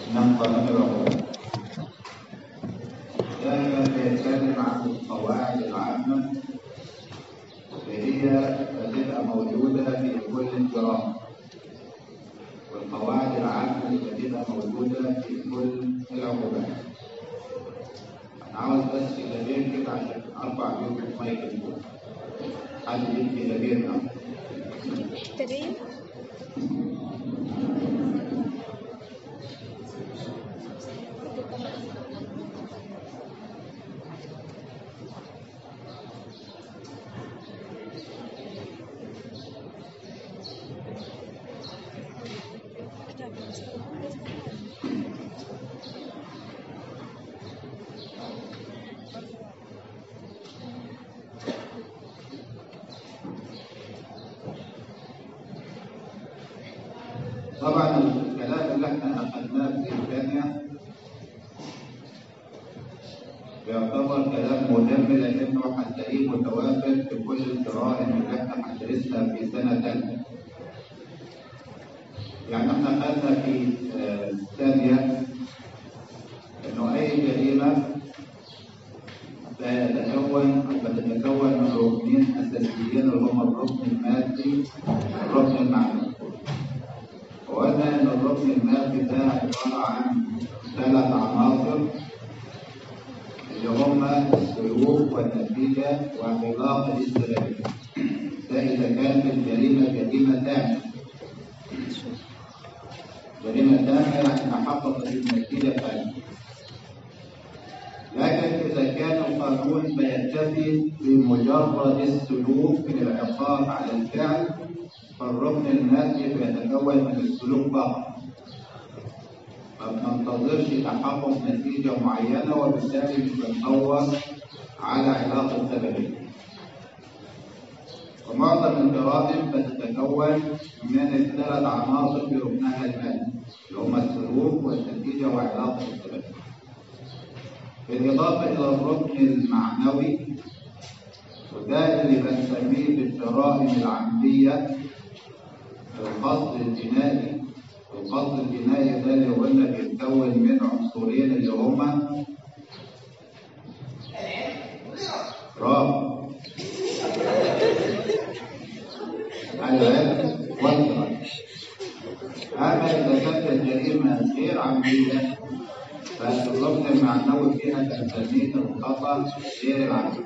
من قانون العقوبة دائما بيتكلم عن القواعد العامة اللي هي بتبقى موجودة في كل الجرائم والقواعد العامة اللي بتبقى موجودة في كل العقوبات أنا عاوز بس كتابين كده عشان أرفع بيهم المايك لفوق حد يدي كتابين أهو كريم طبعا الكلام اللي احنا اخذناه في الثانية يعتبر كلام مهم لانه هتلاقيه متوافر في كل الجرائم اللي احنا هندرسها في سنة ثالثة. يعني احنا خدنا في آه، الثانية انه اي جريمة تتكون او بتتكون من ركنين اساسيين اللي هما الركن المادي والركن المعنوي. وقلنا ان الركن المادي ده عباره عن ثلاث عناصر اللي هما السلوك والنتيجه وعلاقه الاستغلال ده اذا كانت الجريمه جريمه تامه جريمه تامه يعني تحققت النتيجه تامه لكن إذا كان القانون بيكتفي بمجرد السلوك من العقاب على الفعل فالركن المادي بيتكون من السلوك فقط ما بننتظرش تحقق نتيجة معينة وبالتالي مش بندور على علاقة سببية ومعظم الجرائم بتتكون من الثلاث عناصر في ركنها المادي اللي هما السلوك والنتيجة وعلاقة السببية بالإضافة إلى الركن المعنوي وده اللي بنسميه بالجرائم العمدية القصد الجنائي القصد الجنائي ده اللي قلنا بيتكون من عنصرين اللي هما راب العلم والدرجة أما إذا كانت الجريمة غير عمدية فالركن المعنوي فيها تنسميه الخطأ غير العمدي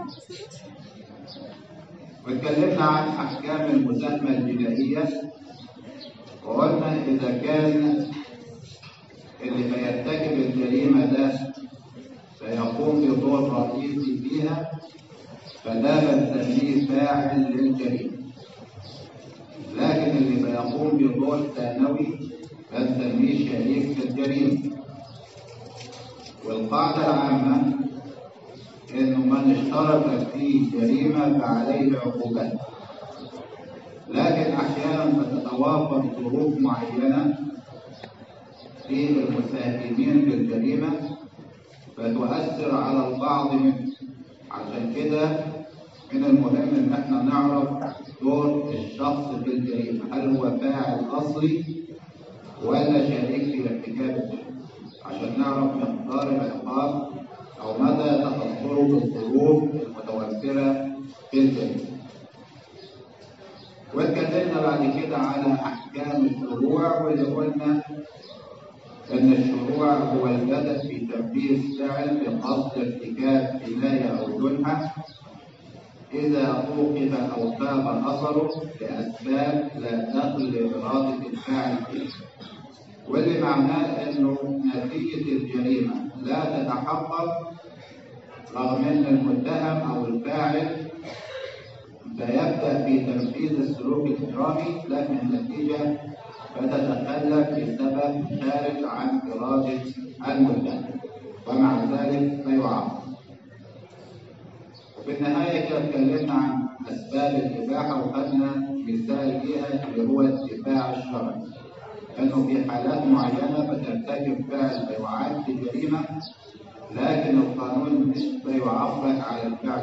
واتكلمنا عن أحكام المساهمة الجنائية وقلنا إذا كان اللي بيرتكب الجريمة ده سيقوم بدور رئيسي فيها فده بنسميه فاعل للجريمة لكن اللي بيقوم بدور ثانوي بنسميه شريك في الجريمة والقاعدة العامة إنه من اشترك في جريمة فعليه عقوبات لكن أحيانا تتوافر ظروف معينة في المساهمين بالجريمة فتؤثر على البعض منهم عشان كده من المهم إن احنا نعرف دور الشخص في الجريمة هل هو فاعل أصلي ولا شريك في ارتكاب الجريمة عشان نعرف مقدار العقاب أو مدى تأثره بالظروف المتوفرة في الجريمة واتكلمنا بعد كده على احكام الشروع واللي قلنا ان الشروع هو البدء في تنفيذ فعل بقصد ارتكاب جنايه او جنحه اذا اوقف او تاب اثره لاسباب لا دخل لاراده الفاعل فيه واللي معناه انه نتيجه الجريمه لا تتحقق رغم ان المتهم او الفاعل سيبدأ في تنفيذ السلوك الإجرامي لكن النتيجة فتتخلف بسبب خارج عن إرادة المتهم ومع ذلك فيعاقب. وفي النهاية كده اتكلمنا عن أسباب الإباحة وخدنا مثال ليها اللي هو الدفاع الشرعي. أنه في حالات معينة بترتكب فعل فيعد جريمة لكن القانون مش بيعاقبك على الفعل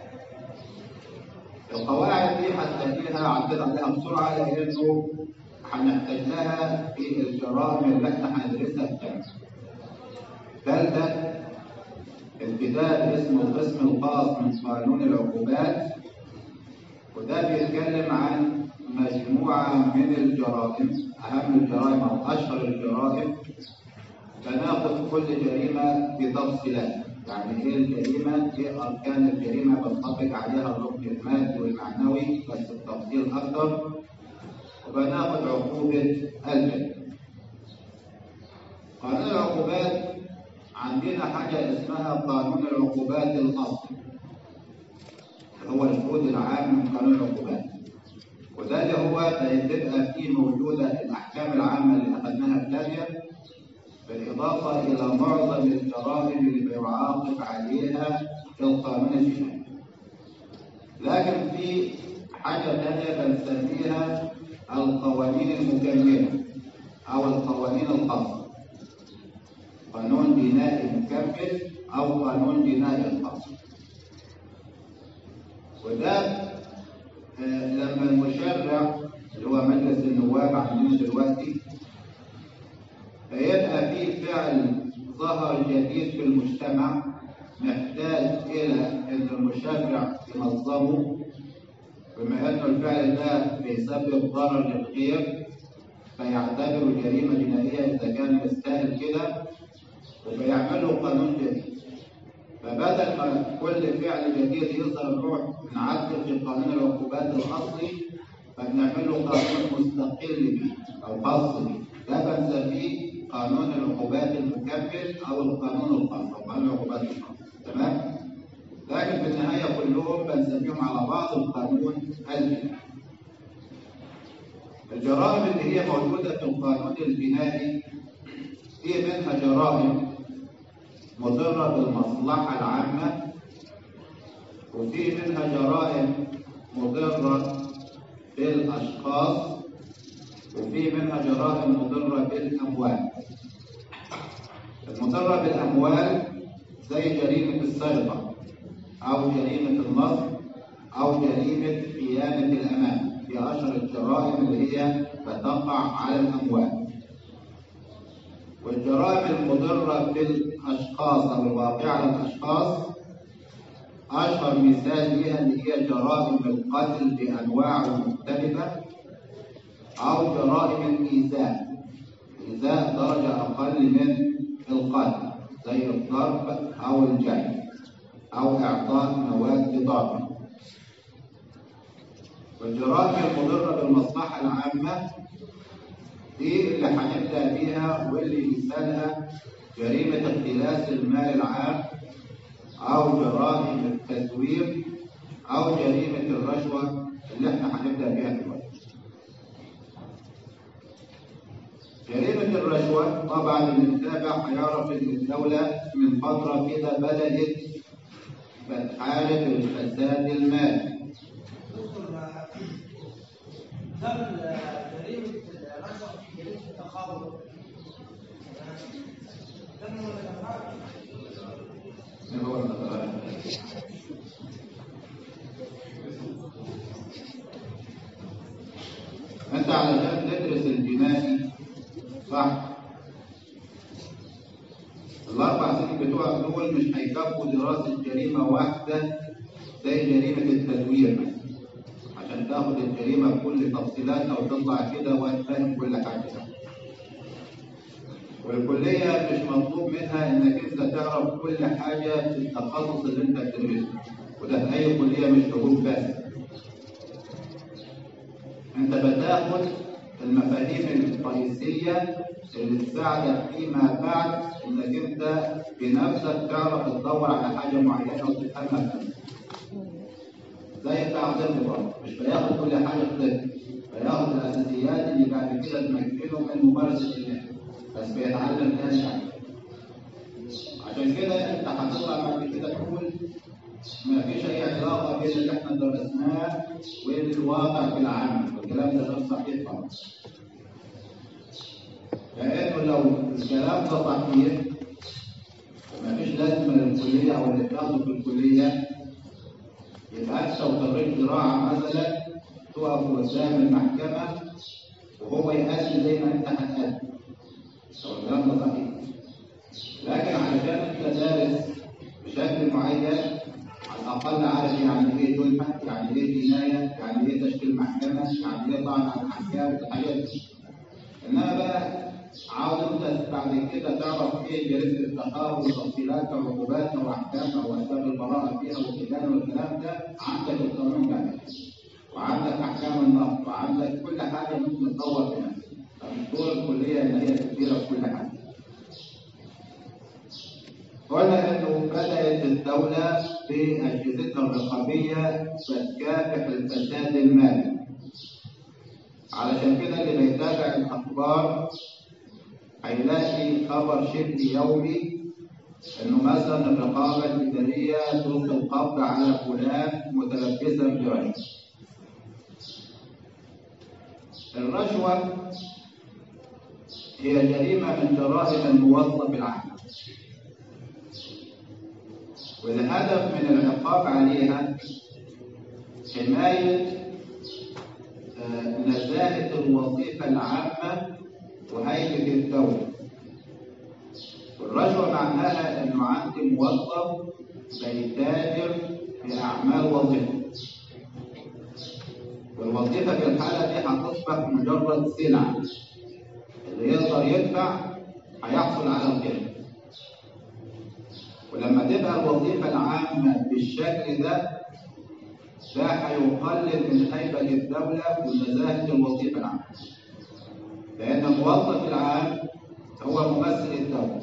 القواعد دي هتلاقيها عديت عليها بسرعه لانه هنحتاج لها في الجرائم اللي احنا هندرسها الثانية. ثالثا الكتاب اسمه القسم الخاص من قانون العقوبات وده بيتكلم عن مجموعة من الجرائم أهم الجرائم أو أشهر الجرائم فناخد كل جريمة بتفصيلات يعني إيه الجريمة؟ إيه أركان الجريمة بنطبق عليها الركن المادي والمعنوي بس بتفصيل أكثر وبناخد عقوبة الجريمة. قانون العقوبات عندنا حاجة اسمها قانون العقوبات الأصلي هو الكود العام من قانون العقوبات وده اللي هو بتبقى فيه موجودة الأحكام العامة اللي أخذناها الثانية بالإضافة إلى معظم الجرائم اللي بيعاقب عليها القانون الجنائي لكن في حاجة ثانية بنسميها القوانين المكملة أو القوانين الخاصة قانون جنائي مكمل أو قانون جنائي خاص وده آه، لما المشرع اللي هو مجلس النواب عندنا دلوقتي فيبقى في فعل ظهر جديد في المجتمع محتاج إلى أن المشرع ينظمه بما أنه الفعل ده بيسبب ضرر للغير فيعتبره جريمة جنائية إذا كان يستاهل كده وبيعملوا قانون جديد فبدل ما كل فعل جديد يظهر نروح نعدل في قانون العقوبات الاصلي فبنعمل له قانون مستقل به او خاص به ده بنسميه قانون العقوبات المكمل او القانون الخاص او قانون العقوبات الخاص تمام لكن في النهايه كلهم بنسميهم على بعض القانون الجنائي الجرائم اللي هي موجوده في القانون الجنائي في منها جرائم مضرة بالمصلحة العامة وفي منها جرائم مضرة بالأشخاص وفي منها جرائم مضرة بالأموال المضرة بالأموال زي جريمة السرقة أو جريمة النصب أو جريمة خيانة الأمان في أشهر الجرائم اللي هي بتقع على الأموال والجرائم المضرة بالأشخاص أو الواقعة على الأشخاص أشهر مثال لها اللي هي جرائم القتل بأنواعه المختلفة أو جرائم الإيذاء إيذاء درجة أقل من القتل زي الضرب أو الجرح أو إعطاء مواد ضارة والجرائم المضرة بالمصلحة العامة دي اللي هنبدأ بيها واللي مثالها جريمة اختلاس المال العام أو جرائم التزوير أو جريمة الرشوة اللي احنا هنبدأ بيها دلوقتي. جريمة الرشوة طبعا اللي متابع هيعرف إن الدولة من فترة كده بدأت بتحارب الفساد المالي. دكتور دم جريمة الرشوة في جريمة التخابر دم ولا دفعات؟ اللي هو الخطرات. انت علشان تدرس الجنائي صح الاربع سنين بتوعك دول مش هيكفوا دراسه جريمه واحده زي جريمه التزوير مثلا عشان تاخد الجريمه بكل تفصيلاتها وتطلع كده وتفهم كل حاجه والكليه مش مطلوب منها انك انت تعرف كل حاجه في التخصص اللي انت بتدرسه وده في اي كليه مش حقوق بس انت بتاخد المفاهيم الرئيسيه اللي تساعدك فيما بعد انك انت بنفسك تعرف تدور على حاجه معينه وتفهمها بنفسك. زي بتاع طب برضه مش بياخد كل حاجه في طب بياخد الاساسيات اللي بعد كده تمكنه من ممارسه المهنه بس بيتعلم تاني حاجه عشان كده انت هتطلع بعد كده تقول ما فيش اي علاقه بين اللي احنا درسناه والواقع في العالم والكلام ده غير صحيح طبعا لانه لو الكلام ده صحيح ما فيش لازمه للكليه او اللي بتاخده في الكليه يبقى انت وخريج زراعه مثلا تقف قدام المحكمه وهو يأدي زي ما انت هتأدي هو الكلام ده صحيح لكن علشان انت دارس بشكل معين على الاقل عارف يعني ايه جنحه يعني ايه جنايه يعني ايه تشكيل محكمه يعني ايه طعن على الاحكام الحاجات دي انما بقى عاوز انت بعد كده تعرف ايه جريمه التقارب وتفصيلاتها وعقوباتها واحكامها واسباب البراءه فيها والكلام والكلام ده عندك القانون كامل وعندك احكام النقد وعندك كل حاجه ممكن تطور في نفسك فالدور الكليه اللي هي كبيره في كل حاجه قلنا انه بدات الدوله باجهزتها الرقابيه تكافح الفساد المالي علشان كده اللي بيتابع الاخبار هيلاقي خبر شبه يومي انه مثلا الرقابه الاداريه تلقي القبض على فلان متلبسا برشوه الرشوه هي جريمه من جرائم الموظف العام والهدف من العقاب عليها حمايه آه، نزاهه الوظيفه العامه وهيئه الدوله والرشوه معناها انه عندي موظف بيتاجر في اعمال وظيفه والوظيفه في الحاله دي هتصبح مجرد سلعه اللي يقدر يدفع هيحصل على القيمه ولما تبقى الوظيفه العامه بالشكل ده ده هيقلل من هيبه الدوله ونزاهه الوظيفه العامه لان الموظف العام هو ممثل الدوله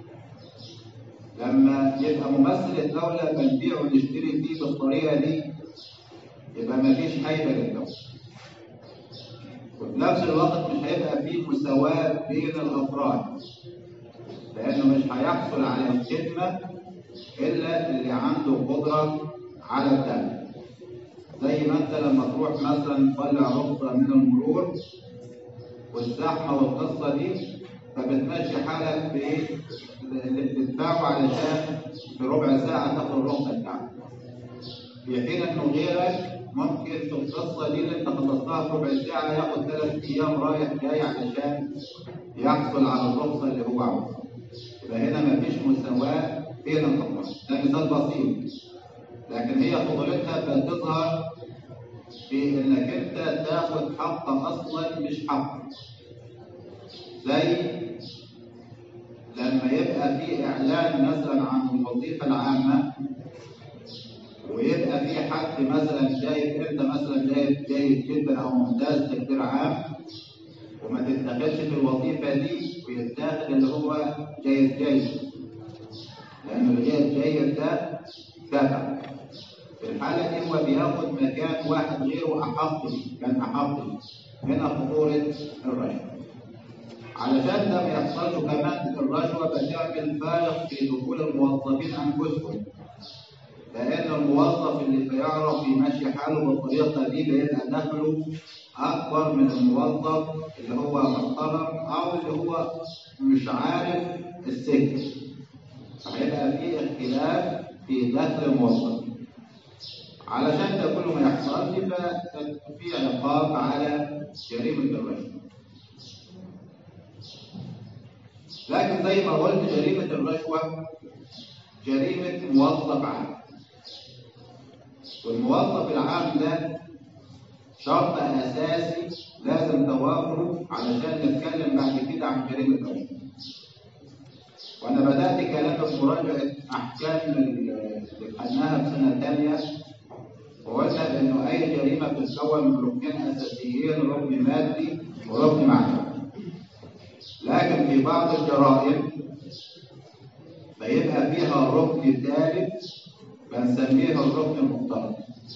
لما يبقى ممثل الدوله بنبيع ونشتري فيه بالطريقه دي يبقى مفيش هيبه للدوله وفي نفس الوقت مش هيبقى فيه مساواة بين الأفراد لأنه مش هيحصل على الخدمة إلا اللي عنده قدرة على الدم زي ما أنت لما تروح مثلا تطلع رخصة من المرور والزحمة والقصة دي فبتمشي حالك بإيه؟ اللي بتدفعه علشان في ربع ساعة تاخد الرخصة بتاعتك في حين إنه غيرك ممكن في القصه دي اللي انت خلصتها في ربع ساعه ياخد ثلاث ايام رايح جاي علشان يحصل على الرخصه اللي هو عاوزها. يبقى هنا مفيش مساواه بين الافراد، ده مثال بسيط. لكن هي خطورتها بتظهر في انك انت تاخد حق اصلا مش حق. زي لما يبقى في اعلان مثلا عن الوظيفه العامه ويبقى في حد مثلا شايف انت مثلا جايب جيد جدا او ممتاز تقدير عام وما تتدخلش في الوظيفه دي ويتاخد اللي هو جيد جيد لان اللي جيد جيد ده تبع في الحاله دي هو بياخد مكان واحد غيره احق بيه كان احق بيه هنا خطوره الرشوه علشان ده ما يحصلش كمان الرشوه بتعمل فارق في دخول الموظفين انفسهم لأن الموظف اللي بيعرف يمشي حاله بالطريقة دي بيبقى دخله أكبر من الموظف اللي هو محترم أو اللي هو مش عارف السكة. فهيبقى في اختلاف في دخل الموظف. علشان ده كله ما يحصلش ففي عقاب على جريمة الرشوة. لكن زي ما قلت جريمة الرشوة جريمة موظف عام. والموظف العام ده شرط اساسي لازم توافره علشان نتكلم بعد كده عن جريمه الرشوه. وانا بدات كلامي في مراجعه احكام اللي خدناها في سنه ثانيه وقلنا انه اي جريمه بتتكون من ركنين اساسيين ركن مادي وركن معنوي. لكن في بعض الجرائم بيبقى فيها ركن ثالث بنسميه الركن المفترض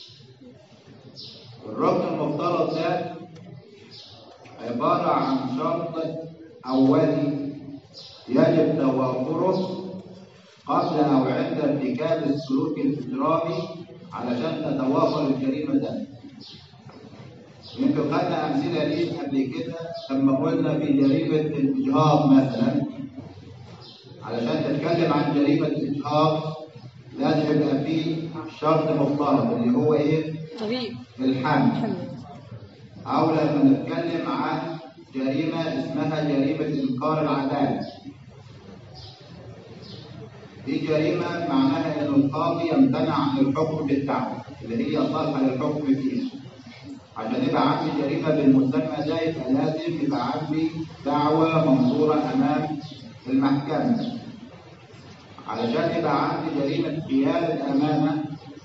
الركن المفترض ده عبارة عن شرط أولي يجب توافره قبل أو عند ارتكاب السلوك الإجرامي علشان تتوافر الجريمة ده يمكن خدنا أمثلة ليه قبل كده لما قلنا في جريمة الإجهاض مثلا علشان تتكلم عن جريمة الإجهاض لازم يبقى فيه شرط مفترض اللي هو ايه؟ طبيب الحمل حمل او لما نتكلم عن جريمة اسمها جريمة إنكار العدالة دي جريمة معناها إن القاضي يمتنع عن الحكم بالدعوة اللي هي صالحة للحكم فيها عشان يبقى عندي جريمة بالمسمى ده يبقى لازم يبقى عندي دعوة منظورة أمام المحكمة علشان يبقى عندي جريمة خيانة أمانة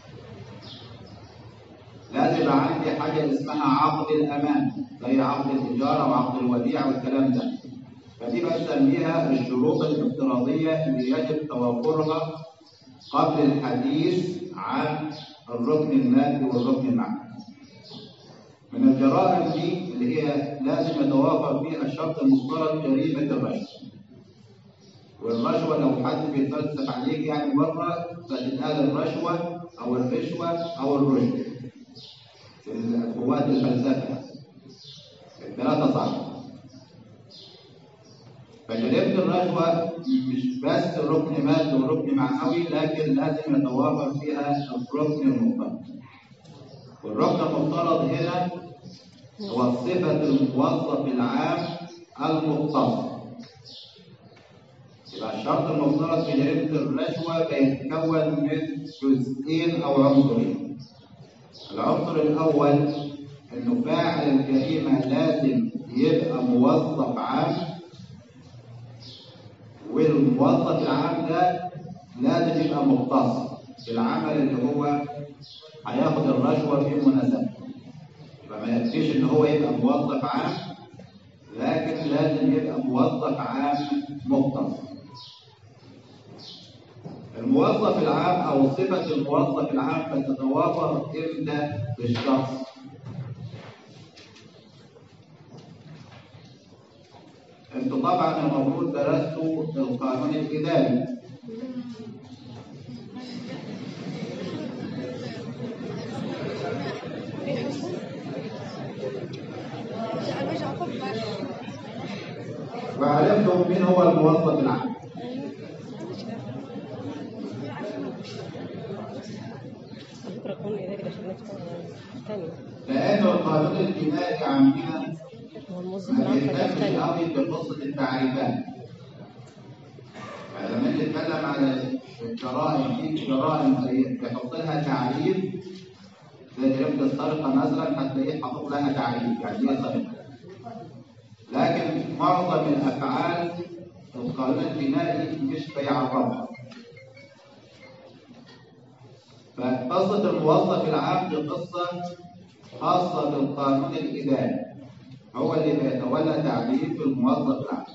لازم يبقى عندي حاجة اسمها عقد الأمان زي عقد الإيجار وعقد الوديعة والكلام ده فدي بسميها الشروط الافتراضية اللي يجب توفرها قبل الحديث عن الركن المادي والركن المعنوي من الجرائم دي اللي هي لازم يتوافر فيها الشرط المفترض جريمة الرشوة والرشوة لو حد بيتفلسف عليك يعني مرة فتتقال الرشوة أو الرشوة أو الرشوة قوات الفلسفة الثلاثة صح فجريمة الرشوة مش بس ركن مادي وركن معنوي لكن لازم يتوافر فيها الركن المفترض والركن المفترض هنا هو صفة الموظف العام المختص يبقى الشرط المفترض في جريمة الرشوة بيتكون من جزئين أو عنصرين العنصر الأول إنه فاعل الجريمة لازم يبقى موظف عام والموظف العام ده لازم يبقى مختص بالعمل اللي هو هياخد الرشوة في مناسبة يبقى ما يكفيش إن هو يبقى موظف عام لكن لازم يبقى موظف عام مختص الموظف العام أو صفة الموظف العام بتتوافر إمتى بالشخص انتوا طبعا المفروض درستوا القانون الإداري انا مش هفكر وعرفتم مين هو الموظف العام بكره القانون الاداري دخلنا في ثانيه لأن القانون الجنائي عندنا هو الموظف ما العام حاجه بيهتمش ثانيه قوي بقصة التعريفات فلما نيجي نتكلم على الجرائم في جرائم زي بيحط لها تعريف زي جريمة السرقة مثلا هتلاقيه حاطط لها تعريف يعني ايه سرقة لكن معظم الأفعال القانون الجنائي مش بيعرفها فقصة الموظف العام دي قصة خاصة بالقانون الإداري هو اللي بيتولى تعريف الموظف العام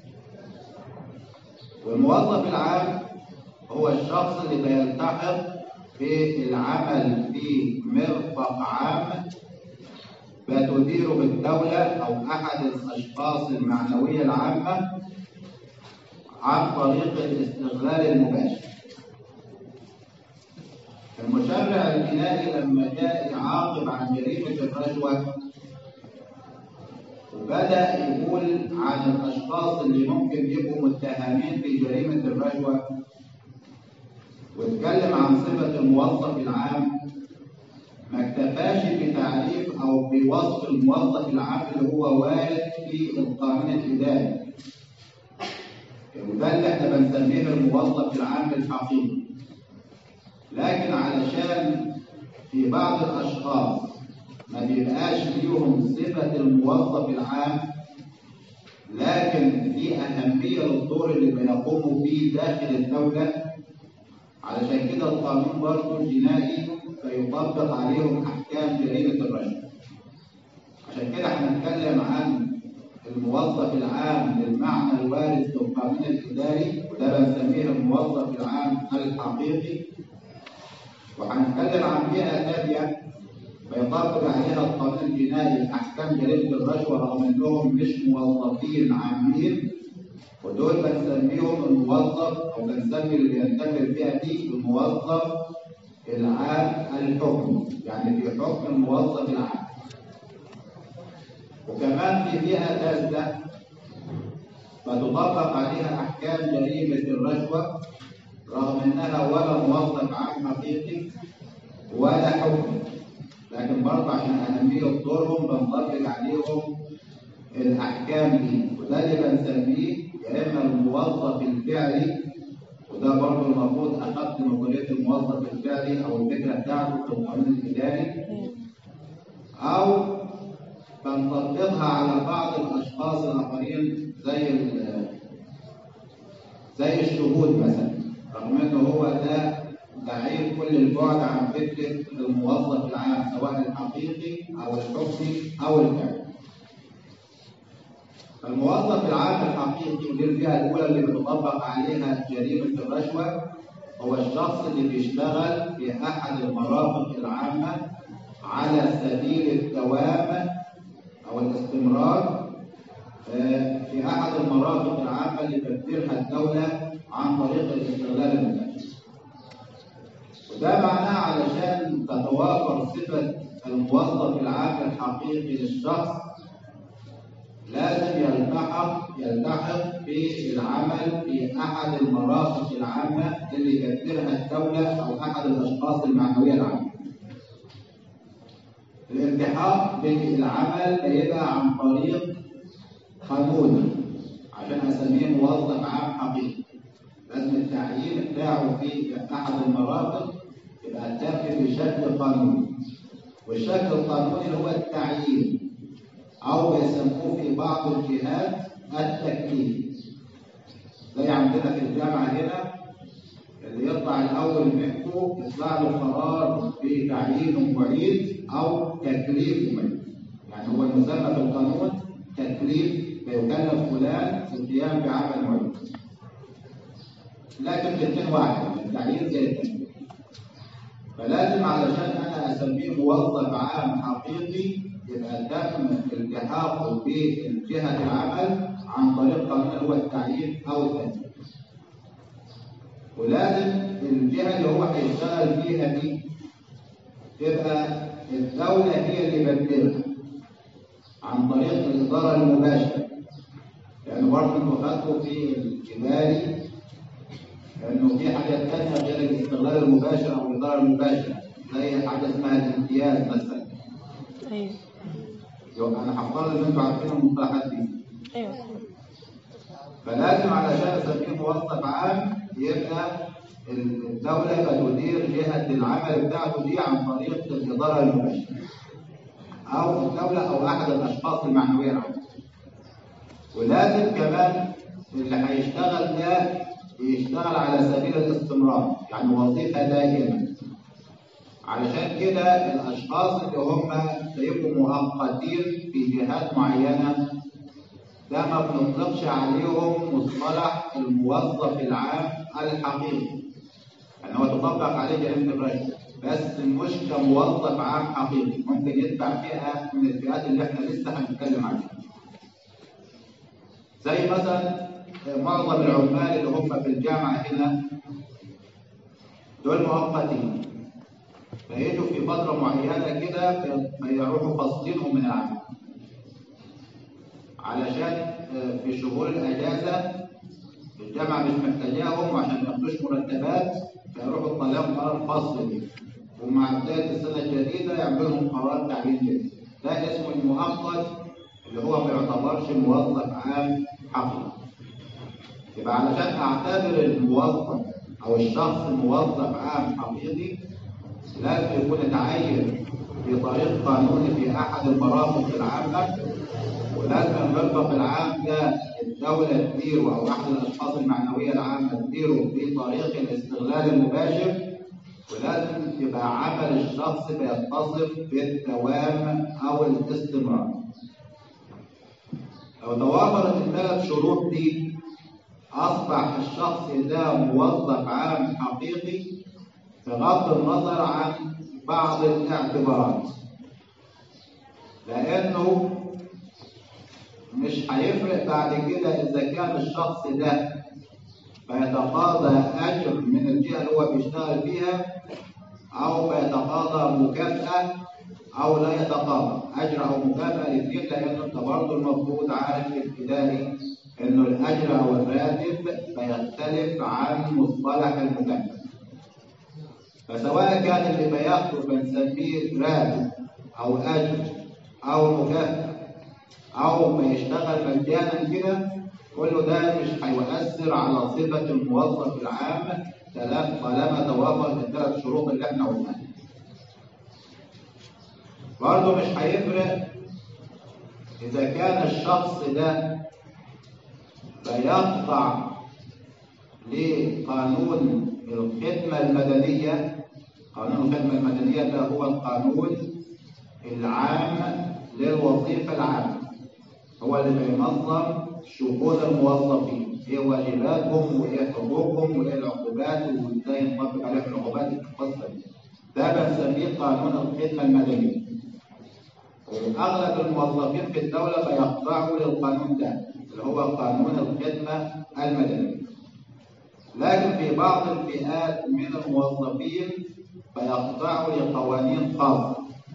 والموظف العام هو الشخص اللي بيلتحق بالعمل في مرفق عام بتديره بالدولة أو أحد الأشخاص المعنوية العامة عن طريق الاستغلال المباشر المشرع الجنائي لما جاء يعاقب عن جريمة الرشوة وبدأ يقول عن الأشخاص اللي ممكن يبقوا متهمين في جريمة الرشوة واتكلم عن صفة الموظف العام ما اكتفاش بتعريف أو بوصف الموظف العام اللي هو وارد في القانون الإداري وده اللي احنا بنسميه الموظف العام الحقيقي لكن علشان في بعض الأشخاص ما بيبقاش ليهم صفة الموظف العام لكن في أهمية للدور اللي بيقوموا بيه داخل الدولة علشان كده القانون برضه الجنائي فيطبق عليهم أحكام جريمة الرشوة عشان كده هنتكلم عن الموظف العام بالمعنى الوارد في القانون الإداري وده بنسميه الموظف العام الحقيقي وهنتكلم عن فئة ثانية بيطبق عليها القانون الجنائي احكام جريمه الرشوه رغم انهم مش موظفين عامين ودول بنسميهم الموظف او بنسمي اللي بينتمي الفئه دي الموظف العام الحكمي يعني في حكم الموظف العام وكمان في فئه ثالثه فتطبق عليها احكام جريمه الرشوه رغم انها ولا موظف عام حقيقي ولا حكمي لكن برضه عشان أهمية دورهم بنطبق عليهم الأحكام دي وده اللي بنسميه يا إما الموظف الفعلي وده برضه المفروض أخذت نظرية الموظف الفعلي أو الفكرة بتاعته في القانون الإداري أو بنطبقها على بعض الأشخاص الآخرين زي ال- زي الشهود مثلا رغم إن هو ده بعيد كل البعد عن فكرة الموظف العام سواء الحقيقي أو الحكمي أو الفعلي. فالموظف العام الحقيقي ودي الفئة الأولى اللي بتطبق عليها جريمة الرشوة هو الشخص اللي بيشتغل في أحد المرافق العامة على سبيل الدوام أو الاستمرار آه، في أحد المرافق العامة اللي تدبرها الدولة عن طريق الاستغلال المباشر. وده معناه علشان تتوافر صفة الموظف العام الحقيقي للشخص لازم يلتحق يلتحق في العمل في أحد المرافق العامة اللي تدبرها الدولة أو أحد الأشخاص المعنوية العامة. الالتحاق بالعمل بيبقى عن طريق قانوني عشان اسميه موظف عام حقيقي لازم التعيين بتاعه في احد المرافق يبقى تم بشكل قانوني والشكل القانوني هو التعيين او بيسموه في بعض الجهات التكليف زي عندنا في الجامعه هنا اللي يطلع الاول منكم يطلع له قرار بتعيين معيد او تكليف معيد يعني هو المسمى في القانون تكليف فيكلف فلان في القيام بعمل معين لكن الاثنين واحد التعيين زي التكليف فلازم علشان انا اسميه موظف عام حقيقي يبقى تم التحاقه بالجهه العمل عن طريق قانون هو التعيين او التكليف ولازم الجهه اللي هو هيشتغل فيها دي تبقى الدوله هي اللي بدلها عن طريق الإدارة المباشرة لأن برضه أنتوا خدتوا في الإداري إنه في حاجات تانية غير الاستغلال المباشر أو الإدارة المباشرة زي حاجة اسمها الامتياز مثلا ايوه يبقى أنا هفترض إن أنتوا عارفين المصطلحات دي ايوه فلازم علشان أسميه موظف عام يبقى الدولة يبقى تدير جهة العمل بتاعته دي عن طريق الإدارة المباشرة أو الدولة أو أحد الأشخاص المعنوية العامة. ولازم كمان اللي هيشتغل ده يشتغل على سبيل الاستمرار يعني وظيفة دائمة علشان كده الأشخاص اللي هم بيبقوا مؤقتين في جهات معينة ده ما بنطلقش عليهم مصطلح الموظف العام الحقيقي يعني هو تطبق عليه جريمة الرشوة بس مش كموظف عام حقيقي ممكن يتبع فئة من الفئات اللي احنا لسه هنتكلم عنها زي مثلا معظم العمال اللي هم في الجامعة هنا دول مؤقتين فيجوا في فترة معينة كده فيروحوا فاصلينهم من العمل علشان في شهور الأجازة الجامعة مش محتاجاهم عشان ما ياخدوش مرتبات فيروحوا يطلعوا قرار فصل دي ومع بداية السنة الجديدة يعملوا لهم قرار تعيين جديد ده اسمه المؤقت اللي هو ما يعتبرش موظف عام حقيقي يبقى علشان اعتبر الموظف او الشخص موظف عام حقيقي لازم يكون اتعين بطريق قانوني في احد المرافق العامه ولازم المرفق العام ده الدوله تديره او احد الاشخاص المعنويه العامه تديره بطريق الاستغلال المباشر ولازم يبقى عمل الشخص بيتصف بالدوام او الاستمرار لو توافرت الثلاث شروط دي أصبح الشخص ده موظف عام حقيقي بغض النظر عن بعض الاعتبارات لأنه مش هيفرق بعد كده إذا كان الشخص ده بيتقاضى أجر من الجهة اللي هو بيشتغل فيها أو بيتقاضى مكافأة أو لا يتقاضى أجر أو مكافأة الاثنين لأنه أنت برضه المفروض عارف في الابتدائي إنه الأجر أو الراتب بيختلف عن مصطلح المكافأة. فسواء كان اللي بياخده بنسميه راتب أو أجر أو مكافأة او بيشتغل مجانا كده كل ده مش هيؤثر على صفه الموظف العام طالما طالما توافر الثلاث شروط اللي احنا قلناها برضه مش هيفرق إذا كان الشخص ده بيخضع لقانون الخدمة المدنية قانون الخدمة المدنية ده هو القانون العام للوظيفة العامة هو اللي بينظم شؤون الموظفين ايه واجباتهم وايه حقوقهم وايه العقوبات وازاي نطبق عليهم العقوبات الخاصة دي ده بنسميه قانون الخدمة المدنية أغلب الموظفين في الدولة بيخضعوا للقانون ده اللي هو قانون الخدمة المدنية لكن في بعض الفئات من الموظفين بيخضعوا لقوانين خاصة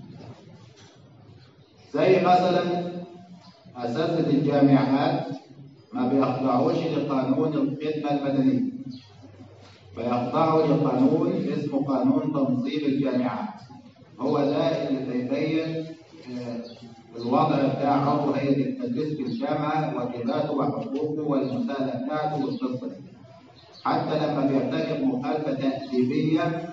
زي مثلا أساتذة الجامعات ما بيخضعوش لقانون الخدمة المدنية بيخضعوا لقانون اسمه قانون تنظيم الجامعات هو ده اللي بيبين الوضع بتاع عضو هيئة التدريس في الجامعة واجباته وحقوقه والمساءلة بتاعته والقصة دي. حتى لما بيرتكب مخالفة تأديبية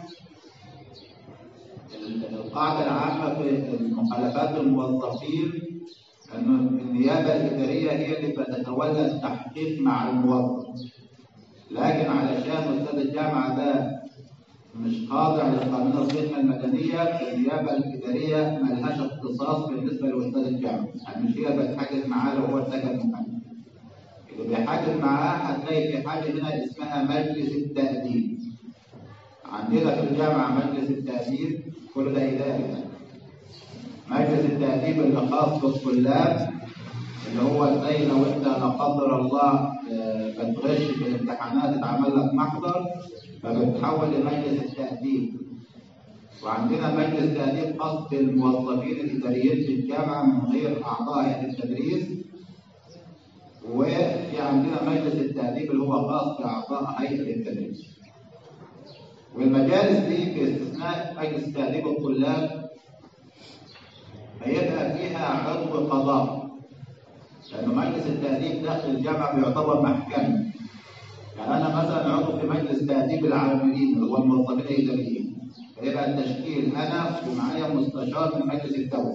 القاعدة العامة في مخالفات الموظفين أن النيابة الإدارية هي اللي بتتولى التحقيق مع الموظف لكن علشان أستاذ الجامعة ده مش خاضع لقانون الخدمة المدنية النيابة الإدارية ما لهاش اختصاص بالنسبة لأستاذ الجامعة، يعني مش هي بتحاكم معاه لو هو ارتكب مخالفة. اللي بيحاكم معاه هتلاقي في حاجة هنا اسمها مجلس التأديب. عندنا في الجامعة مجلس التأديب كل ده إداري. مجلس التأديب اللي خاص بالطلاب اللي هو زي لو أنت لا قدر الله بتغش في الامتحانات اتعمل لك محضر فبتحول لمجلس التأديب وعندنا مجلس تأديب خاص بالموظفين الإداريين في الجامعة من غير أعضاء هيئة التدريس وفي عندنا مجلس التأديب اللي هو خاص بأعضاء هيئة التدريس والمجالس دي في استثناء مجلس تأديب الطلاب هيبقى فيها عضو قضاء لأن مجلس التأديب داخل الجامعة بيعتبر محكمة يعني أنا مثلا عضو في مجلس تأديب العاملين اللي هو الموظفين الإداريين فيبقى التشكيل أنا ومعايا مستشار من مجلس الدولة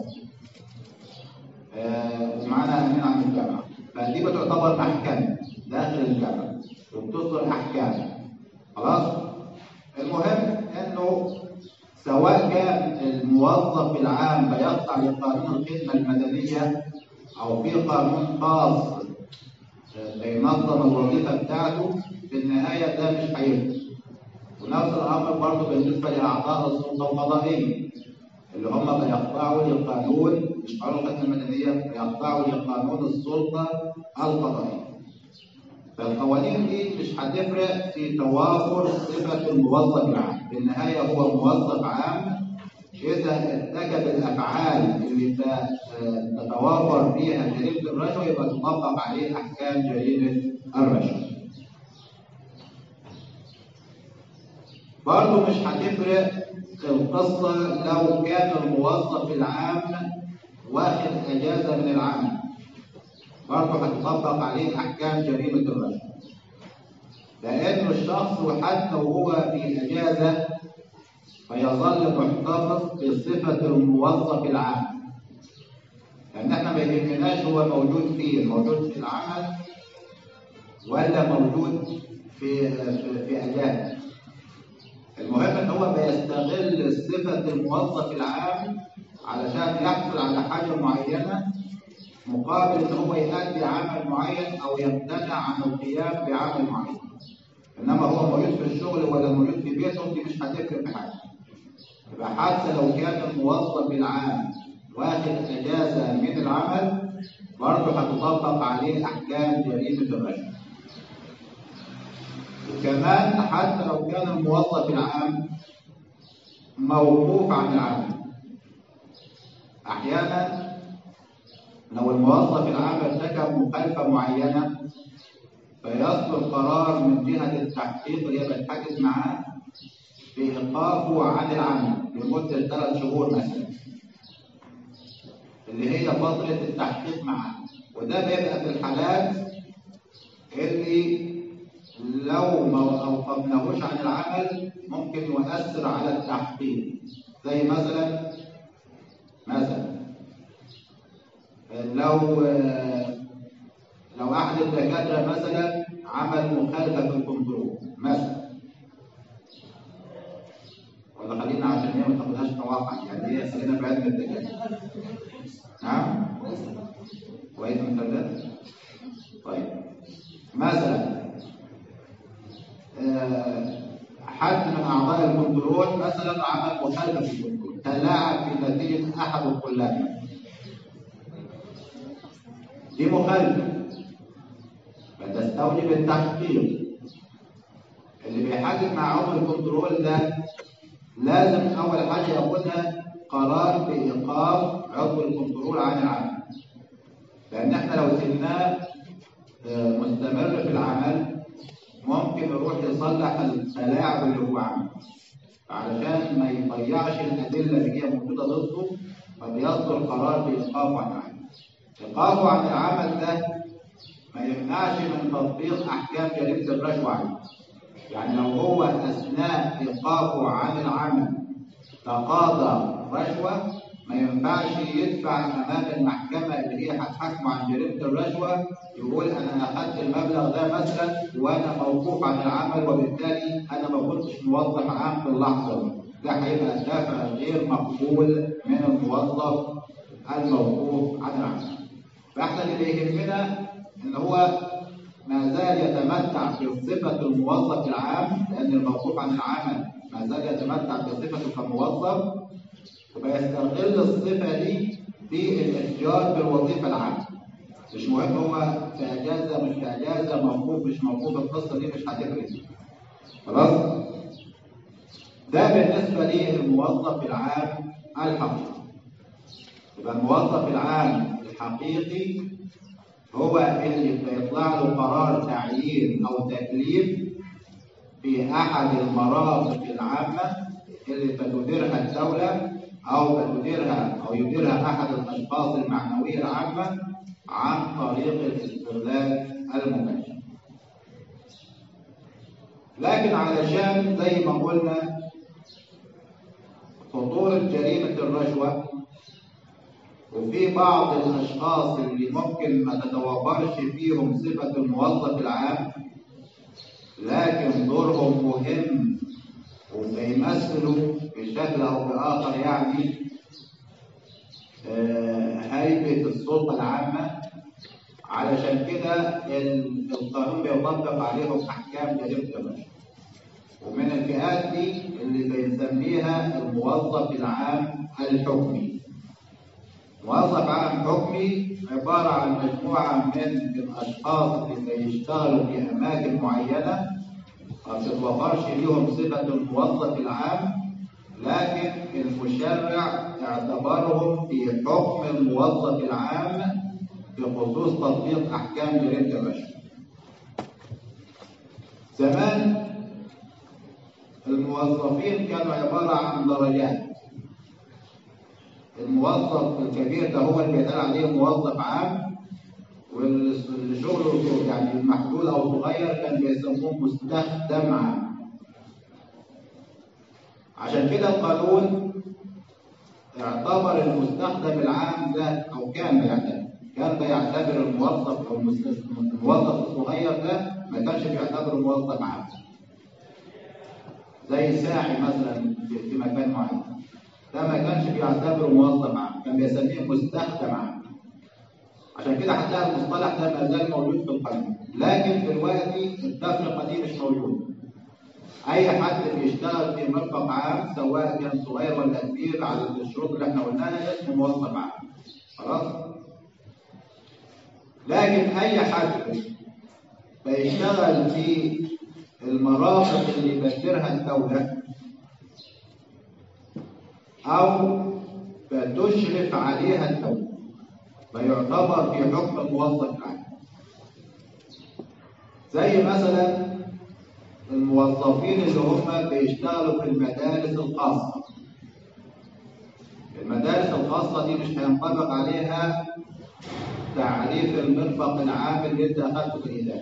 آه ومعانا أمين عن الجامعة فدي بتعتبر محكمة داخل الجامعة وبتصدر أحكام خلاص المهم إنه سواء كان الموظف العام بيخضع لقانون الخدمة المدنية أو في قانون خاص بينظم الوظيفة بتاعته في النهاية ده مش هيفرق ونفس الأمر برضه بالنسبة لأعضاء السلطة القضائية اللي هم بيخضعوا لقانون مش قانون الخدمة المدنية بيخضعوا لقانون السلطة القضائية فالقوانين دي مش هتفرق في توافر صفة الموظف العام في النهاية هو موظف عام إذا ارتكب الأفعال اللي تتوافر فيها جريمة الرشوة يبقى تطبق عليه أحكام جريمة الرشوة. برضه مش هتفرق القصة لو كان الموظف العام واخد أجازة من العمل. برضه هتطبق عليه أحكام جريمة الرشوة. لأن الشخص حتى وهو في أجازة فيظل محتفظ بصفة الموظف العام لأن احنا ما يهمناش هو موجود فين موجود في العمل ولا موجود في في, في أجازة المهم ان هو بيستغل صفة الموظف العام علشان يحصل على حاجة معينة مقابل ان هو يؤدي عمل معين او يمتنع عن القيام بعمل معين انما هو موجود في الشغل ولا موجود في بيته دي مش هتفرق في حاجه يبقى حتى لو كان الموظف العام واخد اجازه من العمل برضه هتطبق عليه احكام جريمه الرشوه وكمان حتى لو كان الموظف العام موقوف عن العمل احيانا لو الموظف العام ارتكب مخالفه معينه فيصدر قرار من جهه التحقيق اللي هي بتحاكم معاه بإيقافه عن العمل لمدة ثلاث شهور مثلا اللي هي فترة التحقيق معاه وده بيبقى في الحالات اللي لو ما أوقفناهوش عن العمل ممكن يؤثر على التحقيق زي مثلا مثلا لو لو أحد الدكاترة مثلا عمل مخالفة في الكنترول مثلا ولا خلينا عشان هي ما تاخدهاش توقع يعني هي خلينا في علم الدكاترة نعم كويس مثلث طيب مثلا آه، حد من اعضاء الكنترول مثلا عمل مخالفه في الكنترول تلاعب في نتيجه احد الطلاب دي مخالفه فتستوجب التحقيق اللي بيحقق مع عضو الكنترول ده لازم اول حاجه ياخدها قرار بايقاف عضو الكنترول عن العمل لان احنا لو سيبناه آه، مستمر في العمل ممكن يروح يصلح التلاعب اللي هو عمله علشان ما يضيعش الادله اللي هي موجوده ضده فبيصدر قرار بايقافه عن العمل ايقافه عن العمل ده ما يمنعش من تطبيق احكام جريمه الرشوه عليه يعني لو هو اثناء ايقافه عن العمل تقاضى رشوه ما ينفعش يدفع امام المحكمه اللي هي هتحاكمه عن جريمه الرشوه يقول انا اخذت المبلغ ده مثلا وانا موقوف عن العمل وبالتالي انا ما كنتش موظف عام في اللحظه دي ده هيبقى دافع غير مقبول من الموظف الموقوف عن العمل فاحنا اللي يهمنا ان هو ما زال يتمتع بصفه الموظف العام لان الموقوف عن العمل ما زال يتمتع بصفته كموظف وبيستغل الصفة دي في الإحجار بالوظيفة العامة مش مهم هو في أجازة مش في أجازة موقوف مش موقوف القصة دي مش هتفرق خلاص ده بالنسبة للموظف العام الحقيقي يبقى الموظف العام الحقيقي هو اللي بيطلع له قرار تعيين أو تكليف في أحد المرافق العامة اللي بتديرها الدولة أو بتديرها أو يديرها أحد الأشخاص المعنوية العامة عن طريق الاستغلال المباشر. لكن علشان زي ما قلنا خطورة جريمة الرشوة وفي بعض الأشخاص اللي ممكن ما تتوفرش فيهم صفة الموظف العام لكن دورهم مهم وبيمثلوا بشكل او باخر يعني آه، هيبه السلطه العامه علشان كده ال- القانون بيطبق عليهم احكام جريمه الرشوه ومن الفئات دي اللي بنسميها الموظف العام الحكمي موظف عام حكمي عبارة عن مجموعة من الأشخاص اللي بيشتغلوا في أماكن معينة ما بتتوفرش ليهم صفة الموظف العام لكن المشرع اعتبرهم في حكم الموظف العام بخصوص تطبيق أحكام جريمة الرشوة. زمان الموظفين كانوا عبارة عن درجات. الموظف الكبير ده هو اللي بيتقال عليه موظف عام واللي شغله يعني محدود او صغير كان بيسموه مستخدم عام عشان كده القانون اعتبر المستخدم العام ده او كان بيعتبر كان بيعتبر الموظف او المستخدم- الموظف الصغير ده ما كانش بيعتبره موظف عام زي ساعي مثلا في في مكان معين ده ما كانش بيعتبره موظف عام كان بيسميه مستخدم عام عشان كده هتلاقي المصطلح ده ما زال موجود في القانون لكن دلوقتي التفرقه دي مش موجوده اي حد بيشتغل في مرفق عام سواء كان صغير ولا كبير على الشروط اللي احنا قلناها اسمه موظف عام خلاص لكن اي حد بيشتغل في المرافق اللي بتديرها الدوله او بتشرف عليها الدوله فيعتبر في حكم الموظف العام زي مثلا الموظفين اللي هم بيشتغلوا في المدارس الخاصة المدارس الخاصة دي مش هينطبق عليها تعريف المرفق العام اللي انت اخذته في الاداره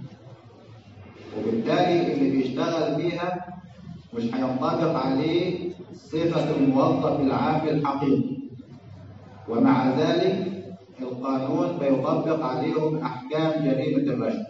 وبالتالي اللي بيشتغل بيها مش هينطبق عليه صفه الموظف العام الحقيقي ومع ذلك القانون بيطبق عليهم احكام جريمه الرشوه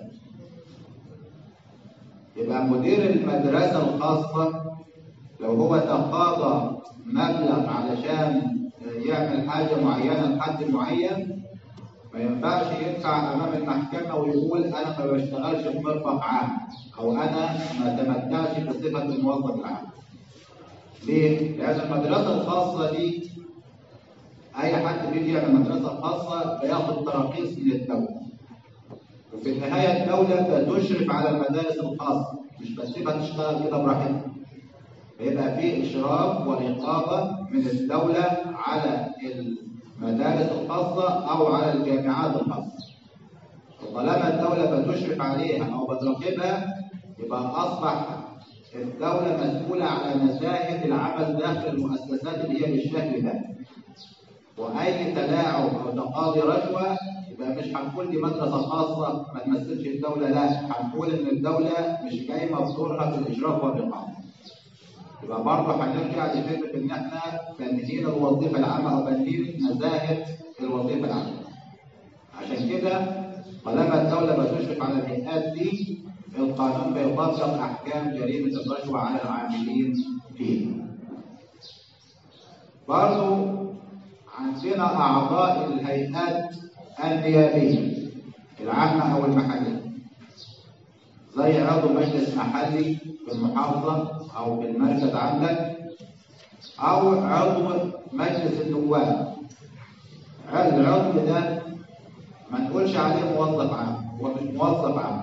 يبقى مدير المدرسه الخاصه لو هو تقاضى مبلغ علشان يعمل حاجه معينه لحد معين ما ينفعش يدفع امام المحكمه ويقول انا ما بشتغلش في مرفق عام او انا ما تمتعش بصفه الموظف العام. ليه؟ لان المدرسه الخاصه دي اي حد بيجي يعمل مدرسه خاصه بياخد تراخيص من الدوله. وفي النهايه الدوله بتشرف على المدارس الخاصه مش بتسيبها تشتغل كده براحتها. بيبقى في اشراف ورقابه من الدوله على المدارس الخاصه او على الجامعات الخاصه. وطالما الدوله بتشرف عليها او بتراقبها يبقى اصبح الدوله مسؤوله على نزاهه العمل داخل المؤسسات اللي هي بالشكل ده. واي تلاعب او تقاضي رشوه يبقى مش هنقول دي مدرسه خاصه ما تمثلش الدوله لا هنقول ان الدوله مش قايمه بدورها في الاشراف والرقابه. يبقى برضه هنرجع لفكره ان احنا فنيين الوظيفه العامه او فنيين نزاهه الوظيفه العامه. عشان كده طالما الدوله بتشرف على الهيئات دي القانون بيطبق احكام جريمه الرشوه على العاملين فيه. برضه عندنا اعضاء الهيئات النيابيه العامه او المحليه. زي عضو مجلس محلي في المحافظة أو في المركز عندك أو عضو مجلس النواب العضو ده ما نقولش عليه موظف عام هو مش موظف عام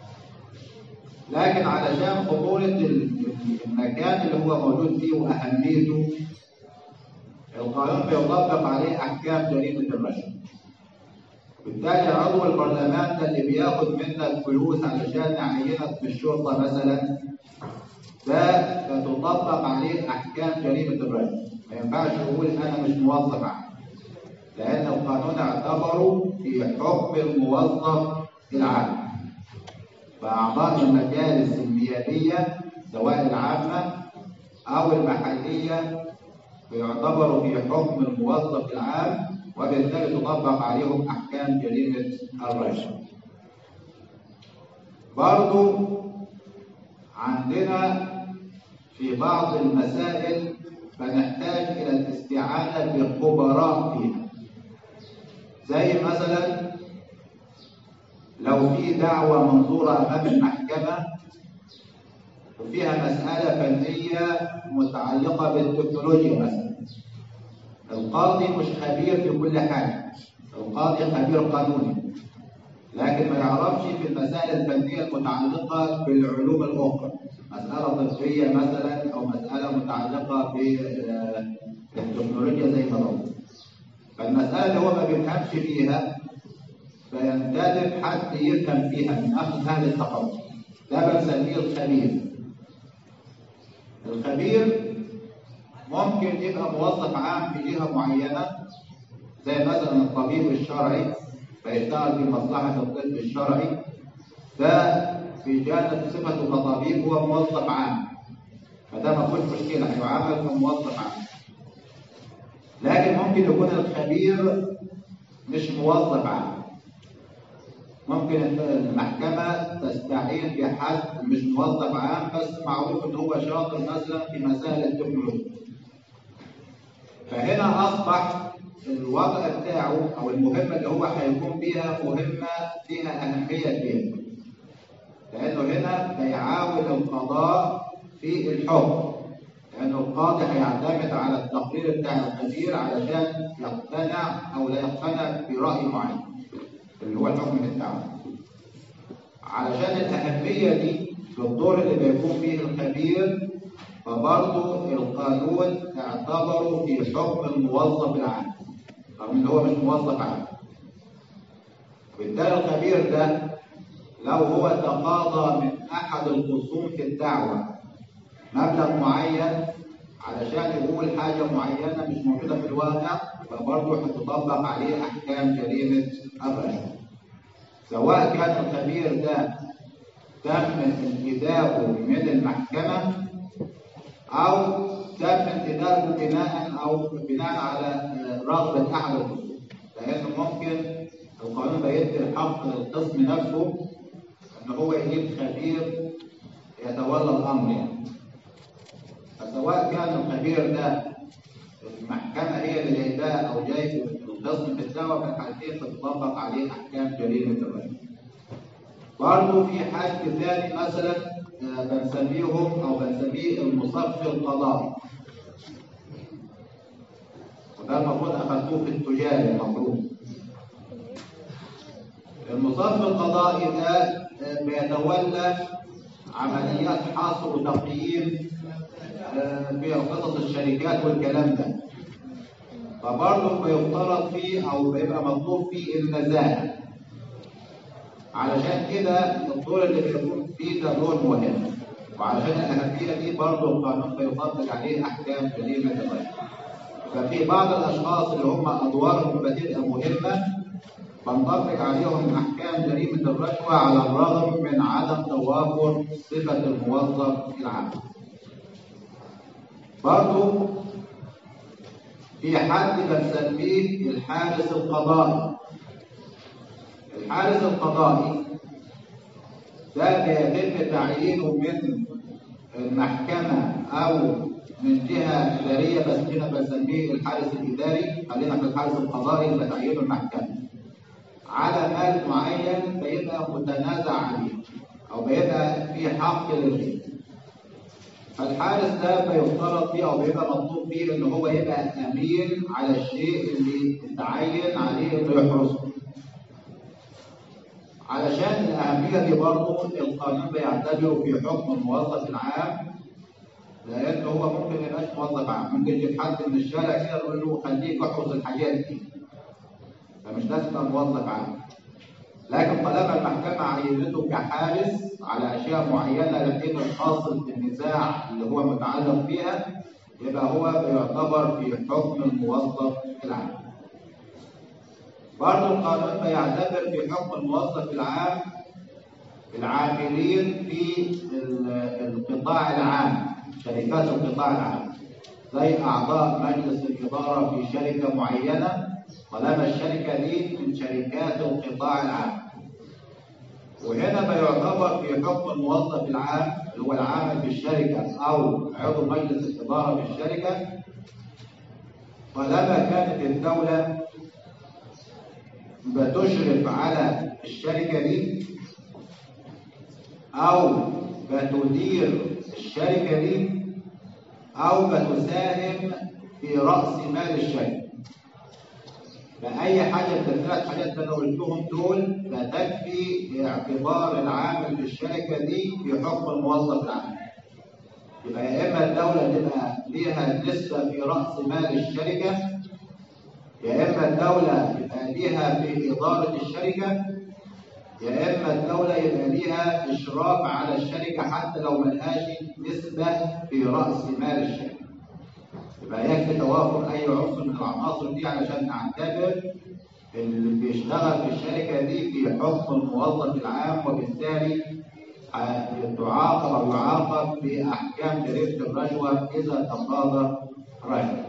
لكن علشان خطورة المكان اللي هو موجود فيه وأهميته القانون بيطبق عليه أحكام جريمة الرشوة بالتالي عضو البرلمان ده اللي بياخد منك فلوس علشان يعينك في الشرطه مثلا ده بتطبق عليه احكام جريمه الرشوه ما ينفعش يقول انا مش موظف عام لان القانون اعتبره في حكم الموظف العام فاعضاء المجالس النيابيه سواء العامه او المحليه بيعتبروا في حكم الموظف العام وبالتالي تطبق عليهم احكام جريمه الرشوه. برضو عندنا في بعض المسائل فنحتاج الى الاستعانه بخبراء فيها. زي مثلا لو في دعوه منظوره امام المحكمه وفيها مساله فنيه متعلقه بالتكنولوجيا مثلا. القاضي مش خبير في كل حاجة القاضي خبير قانوني لكن ما يعرفش في المسائل الفنية المتعلقة بالعلوم الأخرى مسألة طبية مثلا أو مسألة متعلقة بالتكنولوجيا زي ما قلنا فالمسألة اللي هو ما بيفهمش فيها فينتدب حد يفهم فيها من أخذ أهل الثقافة ده بنسميه الخبير الخبير ممكن يبقى موظف عام في جهه معينه زي مثلا الطبيب الشرعي فيشتغل في مصلحه الطب الشرعي ده في جانب صفته كطبيب هو موظف عام فده ما فيهوش مشكله هيعامل كموظف عام لكن ممكن يكون الخبير مش موظف عام ممكن المحكمة تستعين بحد مش موظف عام بس معروف ان هو شاطر مثلا في مسائل التكنولوجيا فهنا اصبح الوضع بتاعه او المهمه اللي هو هيكون فيها مهمه فيها اهميه كبيره لانه هنا بيعاون القضاء في الحكم لانه القاضي هيعتمد على التقرير بتاع الخبير علشان يقتنع او لا يقتنع براي معين اللي هو الحكم بتاعه علشان الاهميه دي في الدور اللي بيكون فيه الخبير فبرضه القانون اعتبره في حكم الموظف العام رغم ان هو مش موظف عام بالتالي الخبير ده لو هو تقاضى من احد الخصوم في الدعوه مبلغ معين علشان يقول حاجه معينه مش موجوده في الواقع فبرضه هتطبق عليه أحكام جريمة الرشوة سواء كان الخبير ده تم انتدابه من المحكمة أو تم انتدابه بناء أو بناء على رغبة أحد الخصوم لأنه ممكن القانون بيدي الحق للقسم نفسه إن هو يجيب خبير يتولى الأمر يعني فسواء كان الخبير ده المحكمة هي اللي جايباه أو جايب القسم في الدعوة في الحالتين تطبق عليه أحكام جريمة الرشوة. برضه في حد ثاني مثلا آه، بنسميهم أو بنسميه المصفي القضائي. وده المفروض أخذتوه في التجاري المفروض. المصفي القضائي ده آه، بيتولى عمليات حصر وتقييم آه، في قصص الشركات والكلام ده. فبرضه بيفترض فيه او بيبقى مطلوب فيه النزاهه علشان كده الدور اللي بيكون فيه ده دور مهم وعلشان الاهميه دي برضه القانون بيطبق عليه احكام جريمه الرشوه ففي بعض الاشخاص اللي هم ادوارهم بتبقى مهمه بنطبق عليهم احكام جريمه الرشوه على الرغم من عدم توافر صفه الموظف العام برضه في حد بنسميه الحارس القضائي الحارس القضائي ده بيتم تعيينه من المحكمة أو من جهة إدارية بس هنا بنسميه الحارس الإداري خلينا في الحارس القضائي اللي تعيينه المحكمة على مال معين بيبقى متنازع عليه أو بيبقى في حق للغير فالحارس ده بيفترض فيه او بيبقى مطلوب فيه ان هو يبقى امين على الشيء اللي اتعين عليه انه يحرسه. علشان الاهميه دي برضه القانون بيعتبره في حكم الموظف العام لان هو ممكن ما يبقاش موظف عام، ممكن يجيب حد من الشارع كده يقول له خليك احرس الحاجات دي. فمش لازم يبقى موظف عام. لكن طالما المحكمة عينته كحارس على أشياء معينة لكن الحاصل في النزاع اللي هو متعلق بيها يبقى هو بيعتبر في حكم الموظف العام. برضه القانون بيعتبر في حكم الموظف العام العاملين في القطاع العام شركات القطاع العام زي أعضاء مجلس الإدارة في شركة معينة طالما الشركة دي من شركات القطاع العام وهنا بيعتبر في حكم الموظف العام اللي هو العامل في الشركة أو عضو مجلس الإدارة في الشركة طالما كانت الدولة بتشرف على الشركة دي أو بتدير الشركة دي أو بتساهم في رأس مال الشركة فأي حاجة من الثلاث حاجات اللي أنا قلتهم دول بتكفي باعتبار العامل في الشركة دي في حكم الموظف العام. يبقى يا إما الدولة تبقى ليها نسبة في رأس مال الشركة يا إما الدولة يبقى ليها في إدارة الشركة يا إما الدولة يبقى ليها إشراف على الشركة حتى لو ملهاش نسبة في رأس مال الشركة. يبقى يكفي توافر اي عنصر من العناصر دي علشان نعتبر اللي بيشتغل في الشركه دي في حكم الموظف العام وبالتالي تعاقب او يعاقب باحكام جريمه الرشوه اذا تقاضى رشوه.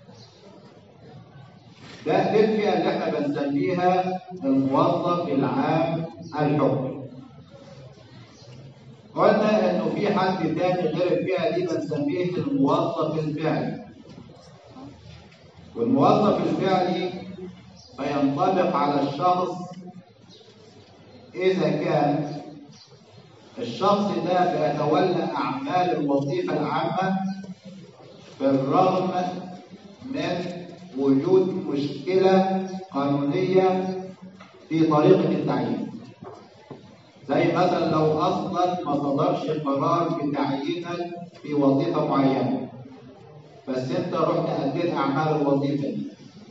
ده دي الفئه اللي احنا بنسميها الموظف العام الحكمي. قلنا انه في حد تاني غير الفئه دي بنسميه الموظف الفعلي. والموظف الفعلي فينطبق على الشخص إذا كان الشخص ده بيتولى أعمال الوظيفة العامة بالرغم من وجود مشكلة قانونية في طريقة التعيين زي مثلا لو أصلا ما صدرش قرار بتعيينك في وظيفة معينة بس انت رحت اديت اعمال الوظيفه دي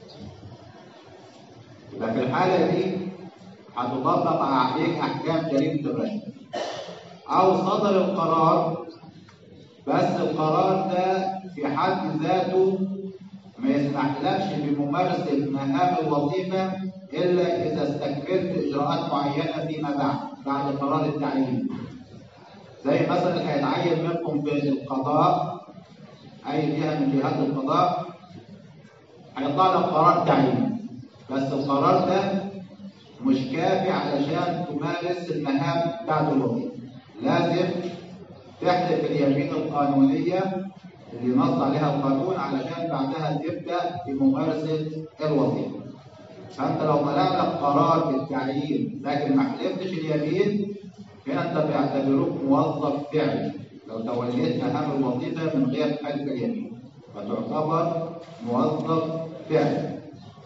يبقى في الحاله دي هتطبق عليك احكام جريمه الرشوه او صدر القرار بس القرار ده في حد ذاته ما يسمحلكش بممارسة مهام الوظيفة إلا إذا استكملت إجراءات معينة فيما بعد بعد قرار التعيين زي مثلا هيتعين منكم في القضاء أي جهة من جهات القضاء هيطلع لك قرار تعيين بس القرار ده مش كافي علشان تمارس المهام بعد الوظيفة لازم تحلف اليمين القانونية اللي نص عليها القانون علشان بعدها تبدأ بممارسة الوظيفة فأنت لو طلع لك قرار بالتعيين لكن ما حلفتش اليمين هنا أنت بيعتبروك موظف فعلي لو توليت مهام الوظيفة من غير حلف اليمين فتعتبر موظف فعلي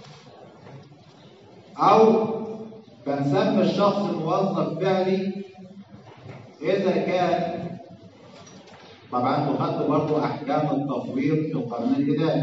أو فنسمي الشخص موظف فعلي إذا كان طبعا انتوا خدتوا برضه احكام التفويض في القانون الاداري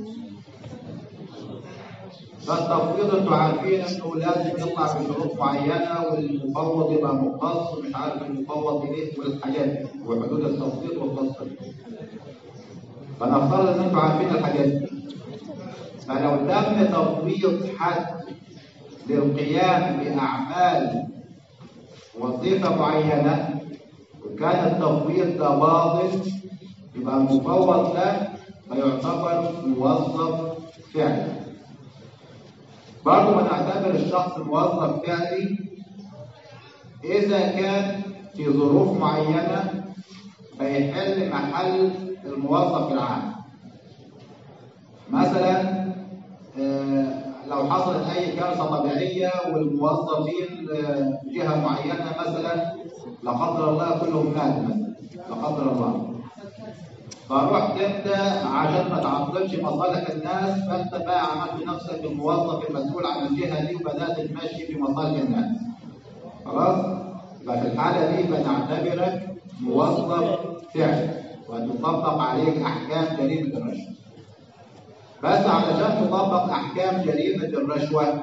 فالتفويض انتوا عارفين انه لازم يطلع بشروط معينه والمفوض يبقى مختص ومش عارف المفوض ايه والحاجات دي وحدود التفويض والقصه دي فنفترض ان انتوا عارفين الحاجات دي فلو تم تفويض حد للقيام باعمال وظيفه معينه وكان التفويض ده باطل يبقى المفوض ده فيعتبر موظف فعلي برضه بنعتبر الشخص موظف فعلي إذا كان في ظروف معينة فيحل محل الموظف العام مثلا آه، لو حصلت أي كارثة طبيعية والموظفين آه، جهة معينة مثلا لا قدر الله كلهم ماتوا مثلا لا قدر الله فرحت انت عشان ما تعطلش مصالح الناس فانت بقى عملت نفسك الموظف المسؤول عن الجهه دي وبدات تمشي في مصالح الناس خلاص يبقى في الحاله دي بنعتبرك موظف فعلي وتطبق عليك احكام جريمه الرشوه بس علشان تطبق احكام جريمه الرشوه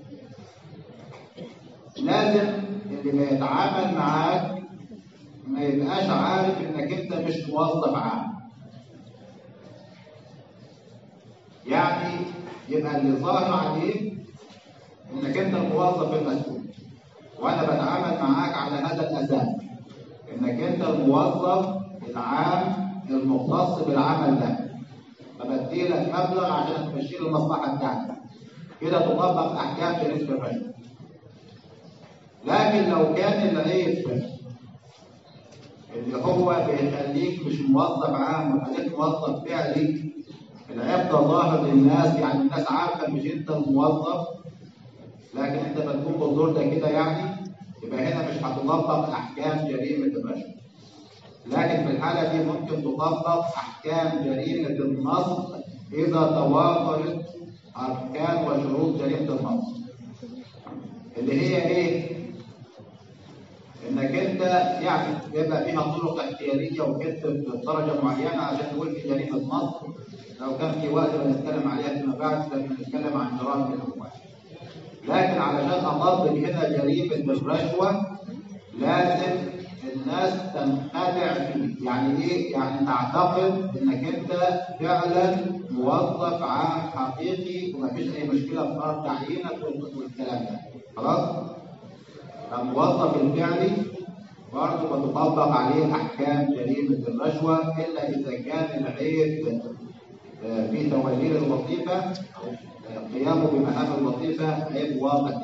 لازم اللي بيتعامل معاك ما يبقاش عارف انك انت مش موظف عام يعني يبقى اللي ظاهر عليه انك انت الموظف المسؤول وانا بتعامل معاك على هذا الاساس انك انت الموظف العام المختص بالعمل ده فبدي لك مبلغ عشان تمشي لي المصلحه بتاعتك كده تطبق احكام شريعه الرشوه لكن لو كان العيب اللي هو بيخليك مش موظف عام وخليك موظف فعلي العيب ده ظاهر للناس يعني الناس عارفه مش انت الموظف لكن انت بتكون بالدور ده كده يعني يبقى هنا مش هتطبق احكام جريمه الرشوه لكن في الحاله دي ممكن تطبق احكام جريمه النصب اذا توافرت اركان وشروط جريمه النصب اللي هي ايه؟ انك انت يعني يبقى فيها طرق اختياريه وكتب بدرجه معينه عشان تقول في جريمه نصب لو كان في وقت بنتكلم عليها فيما بعد لما نتكلم عن جرائم الاموال. لكن علشان اطبق هنا جريمه الرشوه لازم الناس تنخدع فيه، يعني ايه؟ يعني تعتقد انك انت فعلا موظف عام حقيقي ومفيش اي مشكله في قرار تعيينك والكلام ده. خلاص؟ الموظف الفعلي برضه بتطبق عليه احكام جريمه الرشوه الا اذا كان العيب في توليه الوظيفه او قيامه بمهام الوظيفه عيب واضح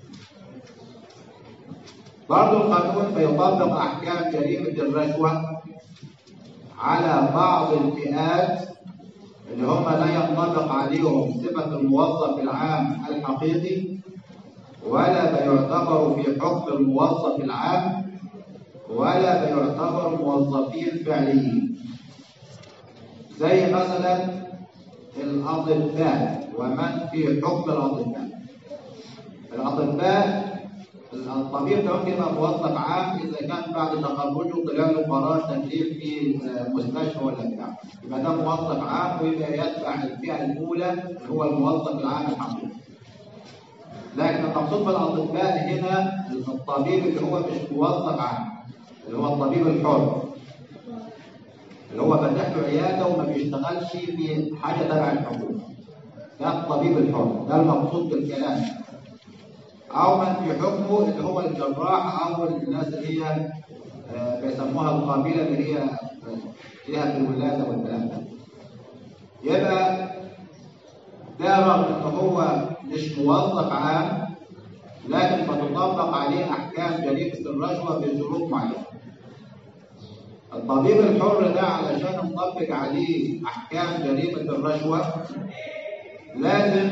برضه القانون بيطبق احكام جريمه الرشوه على بعض الفئات اللي هم لا ينطبق عليهم صفه الموظف العام الحقيقي ولا بيعتبروا في حكم الموظف العام ولا بيعتبر موظفين فعليين زي مثلا الأطباء ومن في حكم الأطباء الأطباء الطبيب ده ممكن يبقى موظف عام إذا كان بعد تخرجه طلع له قرار تكليف في مستشفى ولا بتاع يبقى ده موظف عام ويبقى يتبع الفئة الأولى اللي هو الموظف العام الحقيقي لكن المقصود بالاطباء هنا الطبيب اللي هو مش موظف عام اللي هو الطبيب الحر اللي هو فاتح له عياده وما بيشتغلش في حاجه تبع الحكومه ده الطبيب الحر ده المقصود بالكلام او من في حكمه اللي هو الجراح او الناس اللي هي آه، بيسموها القابله اللي هي آه، فيها في الولاده والكلام ده يبقى ده رغم ان هو مش موظف عام لكن بتطبق عليه احكام جريمه الرشوه بظروف معينه الطبيب الحر ده علشان نطبق عليه احكام جريمه الرشوه لازم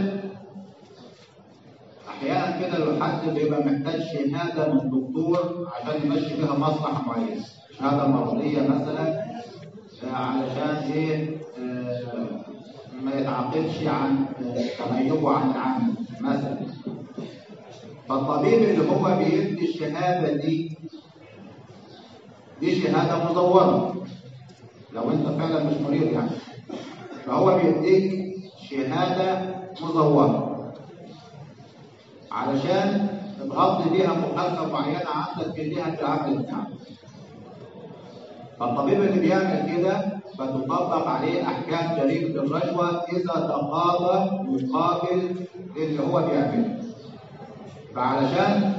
احيانا كده لو حد بيبقى محتاج شهاده من دكتور عشان يمشي بيها مصلحه معينه شهاده مرضيه مثلا آه، علشان ايه آه، ما يتعاقبش عن آه، تغيبه عن العمل مثلا فالطبيب اللي هو بيدي الشهاده دي دي شهاده مزوره لو انت فعلا مش مريض يعني فهو بيديك شهاده مزوره علشان تغطي بيها مخالفه معينه عندك في جهه العمل بتاعك فالطبيب اللي بيعمل كده فتطبق عليه احكام جريمه الرشوه اذا تقاضى مقابل اللي هو بيعمله فعلشان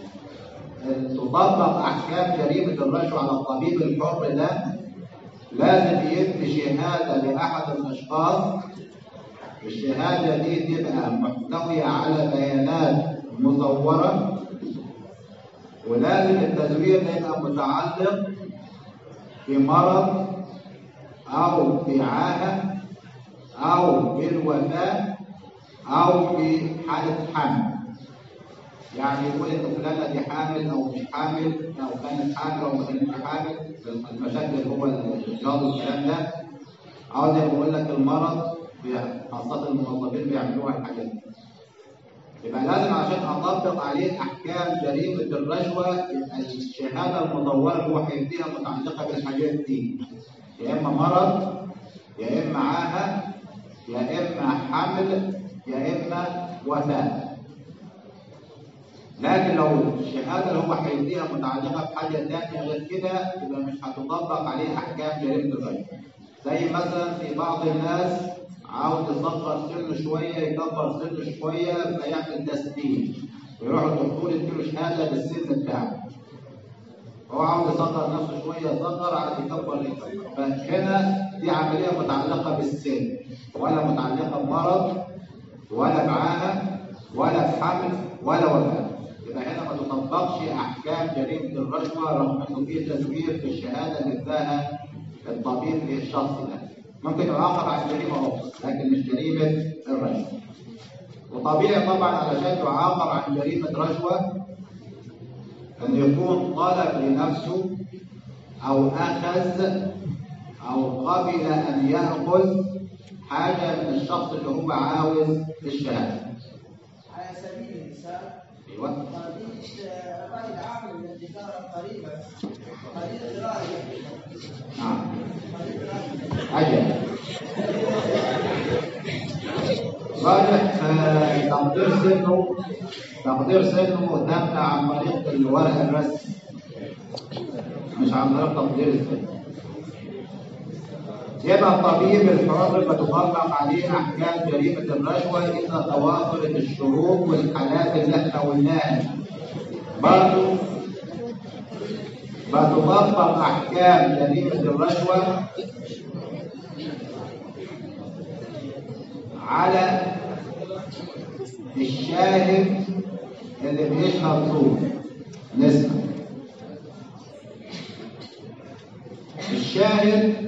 تطبق احكام جريمه الرشوه على الطبيب الحر ده لازم يدي شهاده لاحد الاشخاص الشهاده دي تبقى محتويه على بيانات مزوره ولازم التزوير ده يبقى متعلق بمرض او بعاهه او بالوفاه او بحاله حمل يعني يقول ان فلانه دي حامل او مش حامل او كانت حامل او ما كانتش حامل المشاكل اللي هو الجهاز والكلام ده او زي ما بقول لك المرض بي- خاصه الموظفين بيعملوها الحاجات دي يبقى لازم عشان اطبق عليه احكام جريمه الرشوه يبقى الشهاده المدوره اللي هو هيديها متعلقه بالحاجات دي يا اما مرض يا اما عاهه يا اما حمل يا اما وفاه لكن لو الشهاده اللي هو هيديها متعلقه بحاجه ثانيه غير كده يبقى مش هتطبق عليه احكام جريمه الرشوه زي مثلا في بعض الناس عاوز يصغر سنه شويه يكبر سنه شويه فيعمل تسليم ويروح الدكتور يديله شهاده بالسن بتاعه هو عاوز يصغر نفسه شويه يصغر عايز يكبر يكبر فهنا دي عمليه متعلقه بالسن ولا متعلقه بمرض ولا بعاهه ولا بحمل ولا وفاه يبقى هنا ما تطبقش احكام جريمه الرشوه رغم انه في تزوير في الشهاده اللي اداها الطبيب للشخص ده ممكن يعاقب على جريمه اخرى لكن مش جريمه الرشوه وطبيعي طبعا علشان يعاقب عن جريمه رشوه ان يكون طلب لنفسه او اخذ او قبل ان ياخذ حاجه من الشخص اللي هو عاوز الشهاده على سبيل المثال ايوه قضية الرأي العام من التجارة القريبة قضية الرأي نعم قضية الرأي أجل راجح آه، تقدير سنه تقدير سنه تم عن طريق الورق الرسمي مش عن طريق تقدير السن يبقى الطبيب الحر بتطبق عليه احكام جريمه الرشوه اذا توافرت الشروط والحالات اللي احنا قلناها برضه بتطبق احكام جريمه الرشوه على الشاهد اللي بيشهد زور نسمع الشاهد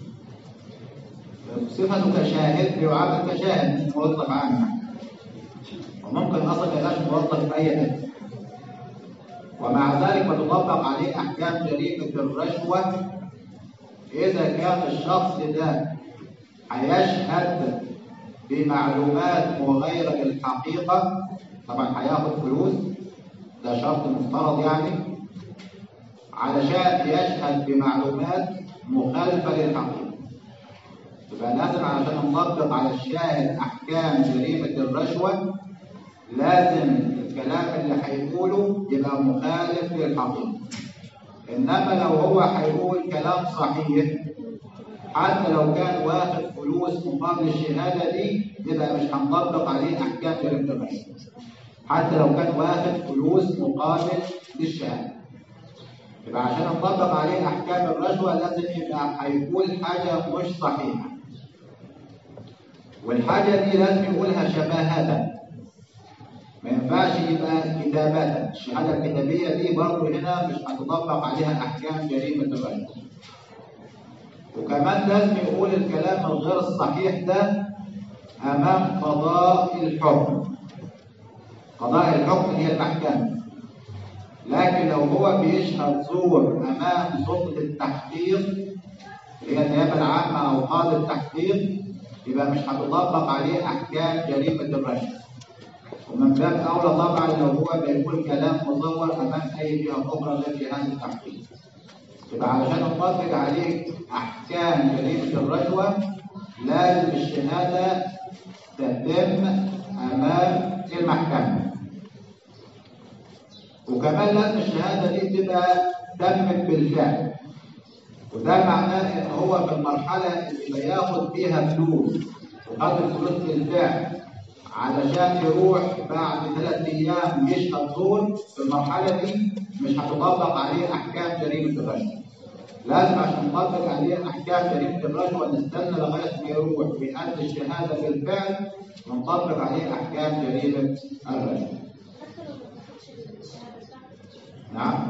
صفته كشاهد بيعامل كشاهد مش موظف عام وممكن اصلا ما يبقاش موظف في اي حته ومع ذلك بتطبق عليه احكام جريمه الرشوه اذا كان الشخص ده هيشهد بمعلومات مغايرة للحقيقة طبعا هياخد فلوس ده شرط مفترض يعني علشان يشهد بمعلومات مخالفة للحقيقة يبقى لازم علشان نطبق على الشاهد أحكام جريمة الرشوة لازم الكلام اللي هيقوله يبقى مخالف للحقيقة إنما لو هو هيقول كلام صحيح حتى لو كان واخد فلوس مقابل الشهادة دي يبقى مش هنطبق عليه أحكام جريمة الرشوة حتى لو كان واخد فلوس مقابل للشهادة يبقى عشان نطبق عليه أحكام الرشوة لازم يبقى هيقول حاجة مش صحيحة والحاجة دي لازم يقولها شباهة ما ينفعش يبقى كتابة الشهادة الكتابية دي برضه هنا مش هتطبق عليها أحكام جريمة الرشوة وكمان لازم يقول الكلام الغير الصحيح ده أمام قضاء الحكم قضاء الحكم هي المحكمة لكن لو هو بيشهد زور أمام سلطة التحقيق اللي هي النيابة العامة أو قاضي التحقيق يبقى مش هتطبق عليه أحكام جريمة الرشوة ومن باب أولى طبعا لو هو بيقول كلام مزور أمام أي جهة أخرى غير جهاز التحقيق يبقى علشان نطبق عليه أحكام جريمة الرشوة لازم الشهادة تتم أمام المحكمة وكمان لازم الشهادة دي تبقى تمت بالفعل وده معناه إن هو في المرحلة اللي بياخد فيها فلوس وخد الفلوس بالفعل علشان يروح بعد ثلاث أيام يشهد زور في المرحلة دي مش هتطبق عليه أحكام جريمة الرشوة لازم عشان نطبق عليه احكام جريمه الرشوه نستنى لغايه ما يروح ويؤدي الشهاده بالفعل ونطبق عليه احكام جريمه الرشوه. نعم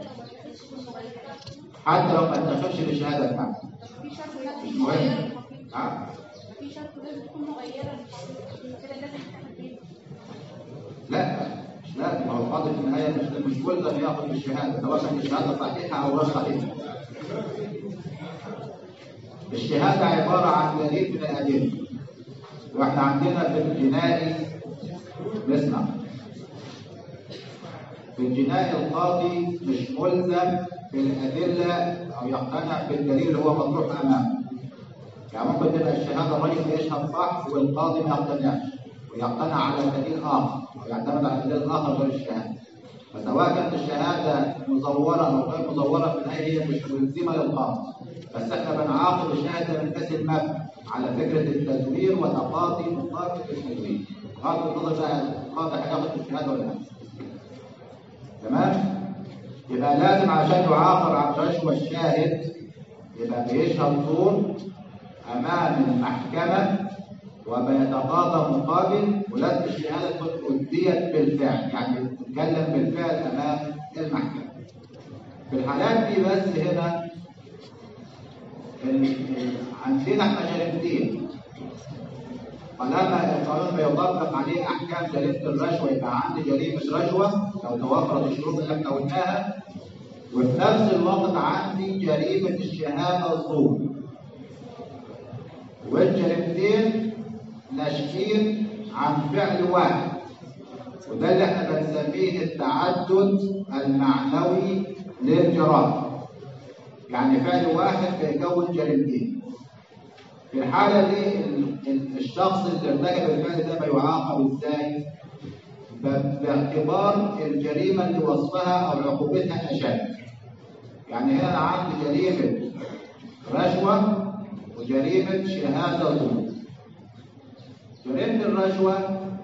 حتى لو ما اتخذش بالشهاده بتاعته في شرط مش لازم مهم مغيرة نعم في شرط لازم تكون مغيرة كده لازم تعمل ايه؟ لا مش لازم هو القاضي في النهايه مش مش ملزم ياخذ بالشهاده سواء كانت الشهاده صحيحه او غير صحيحه. الشهاده عباره عن دليل من الادله. واحنا عندنا في الجنائي نسمع في الجنائي القاضي مش ملزم بالادله او يقتنع بالدليل اللي هو مطروح امامه. يعني ممكن تبقى الشهاده الرجل يشهد صح والقاضي ما يقتنعش ويقتنع على دليل اخر او يعتمد على دليل اخر غير الشهاده. فسواء كانت الشهاده مزوره او غير مزوره في النهايه هي مش ملزمه للقاضي. بس احنا بنعاقب الشهاده من حيث المبنى على فكره التزوير وتقاضي مقابل التزوير. بغض النظر بقى القاضي هياخد الشهاده ولا لا. تمام؟ يبقى لازم عشان يعاقب عن رشوه الشاهد يبقى بيشهد زور امام المحكمه وبيتقاضى مقابل ولازم الشهاده تكون اديت بالفعل يعني تتكلم بالفعل امام المحكمه. في الحالات دي بس هنا ال- ال- عندنا احنا جريمتين طالما القانون بيطبق عليه احكام جريمه الرشوه يبقى عندي جريمه رشوه لو توفرت الشروط اللي احنا قلناها وفي نفس الوقت عندي جريمه الشهاده الزور والجريمتين ناشئين عن فعل واحد وده اللي احنا بنسميه التعدد المعنوي للجرائم يعني فعل واحد بيكون جريمتين في الحالة دي ال- ال- الشخص اللي ارتكب الفعل ده بيعاقب ازاي؟ ب- باعتبار الجريمة اللي وصفها أو عقوبتها أشد. يعني هنا أنا عندي جريمة رشوة وجريمة شهادة زور. جريمة الرشوة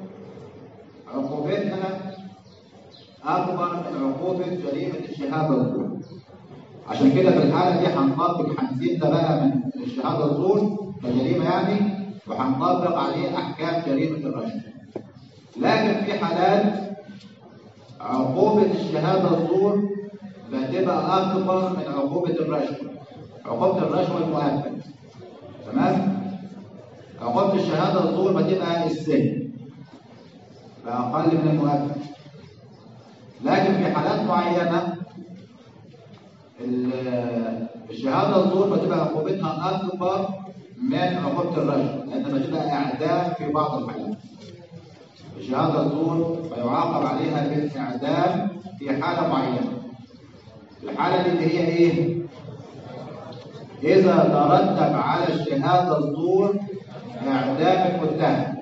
عقوبتها أكبر من عقوبة جريمة الشهادة الزور. عشان كده في الحالة دي هنطبق هنسيب ده بقى من الشهادة الزور كجريمة يعني وهنطبق عليه أحكام جريمة الرشوة. لكن في حالات عقوبة الشهادة الزور بتبقى أكبر من عقوبة الرشوة. عقوبة الرشوة المؤبد. تمام؟ عقوبة الشهادة الزور بتبقى السجن. بأقل من المؤبد. لكن في حالات معينة ال- الشهادة الزور بتبقى عقوبتها أكبر من عقوبة الرشوة لأن بتبقى إعدام في بعض الحالات. الشهادة الزور فيعاقب عليها بالإعدام في حالة معينة. الحالة دي اللي هي إيه؟ إذا ترتب على الشهادة الزور إعدام المتهم.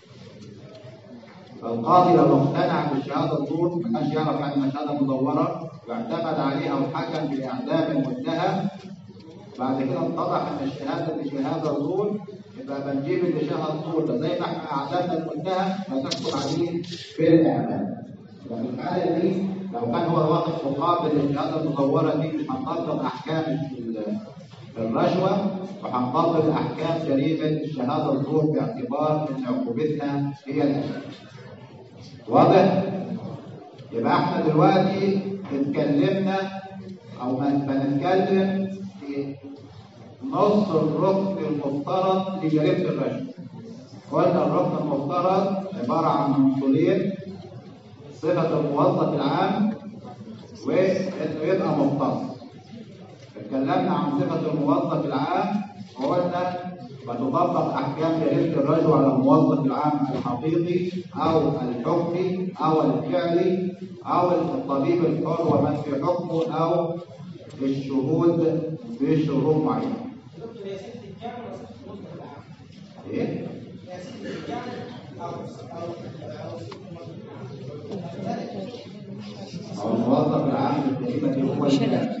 فالقاضي لو اقتنع بالشهادة الزور ما كانش يعرف يعني انها شهادة مزورة واعتمد عليها وحكم بإعدام المتهم بعد كده اتضح ان الشهاده دي شهاده زور يبقى بنجيب اللي شهد زور ده زي ما احنا اعدادنا المتهم فتحكم عليه بالاعدام وفي الحاله دي لو كان هو واخد مقابل الشهاده المزوره دي مش هنطبق احكام ال- الرشوه وهنطبق احكام جريمه الشهاده الزور باعتبار ان عقوبتها هي الاعدام واضح؟ يبقى احنا دلوقتي اتكلمنا او ما بنتكلم في نص الركن المفترض لجريمه الرشوه. قلنا الركن المفترض عباره عن منصولين صفه الموظف العام وانه يبقى مختص. اتكلمنا عن صفه الموظف العام وقلنا وتطبق احكام جريمه الرشوه على الموظف العام الحقيقي او الحكمي او الفعلي او الطبيب الحر ومن في حكمه او الشهود بشروط معينه. دكتور يا ست الجامع وست الموظف العام ايه؟ يا ست الجامع او او او ست الموظف العام او الموظف العام الكلمه دي هو الفعل.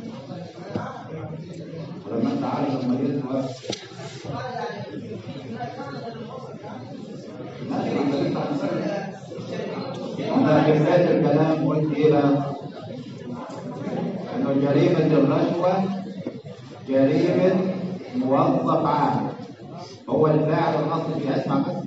ولما انت عارف لما يظهر ماشي انت لسه هنسأل. أنا في بداية الكلام قلت إيه بقى؟ إنه جريمة الرشوة جريمة موظف عام هو الفاعل الأصلي فيها اسمع بس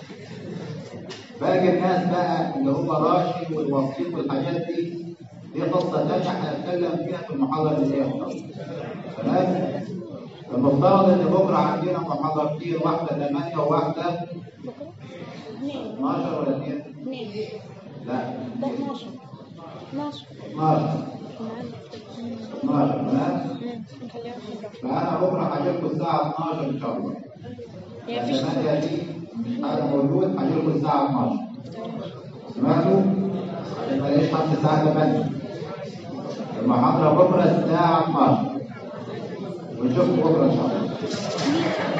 باقي الناس بقى اللي هو راشي والوسيط والحاجات دي دي قصة تانية هنتكلم فيها في المحاضرة اللي جاية تمام؟ المفترض إن بكرة عندنا محاضرتين واحدة 8 وواحدة اثنين 12 ولا 2 اثنين لا ده 12 12 12 12 تمام نخليها خبرة فأنا بكرة هجيلكم الساعة 12 إن شاء الله. هي مفيش الثمانية دي مش حاجة موجود هجيلكم الساعة 12. سمعتوا؟ عشان ما الاقيش حد الساعة 8. المحاضرة بكرة الساعة 12. ونشوفكم بكرة إن شاء الله.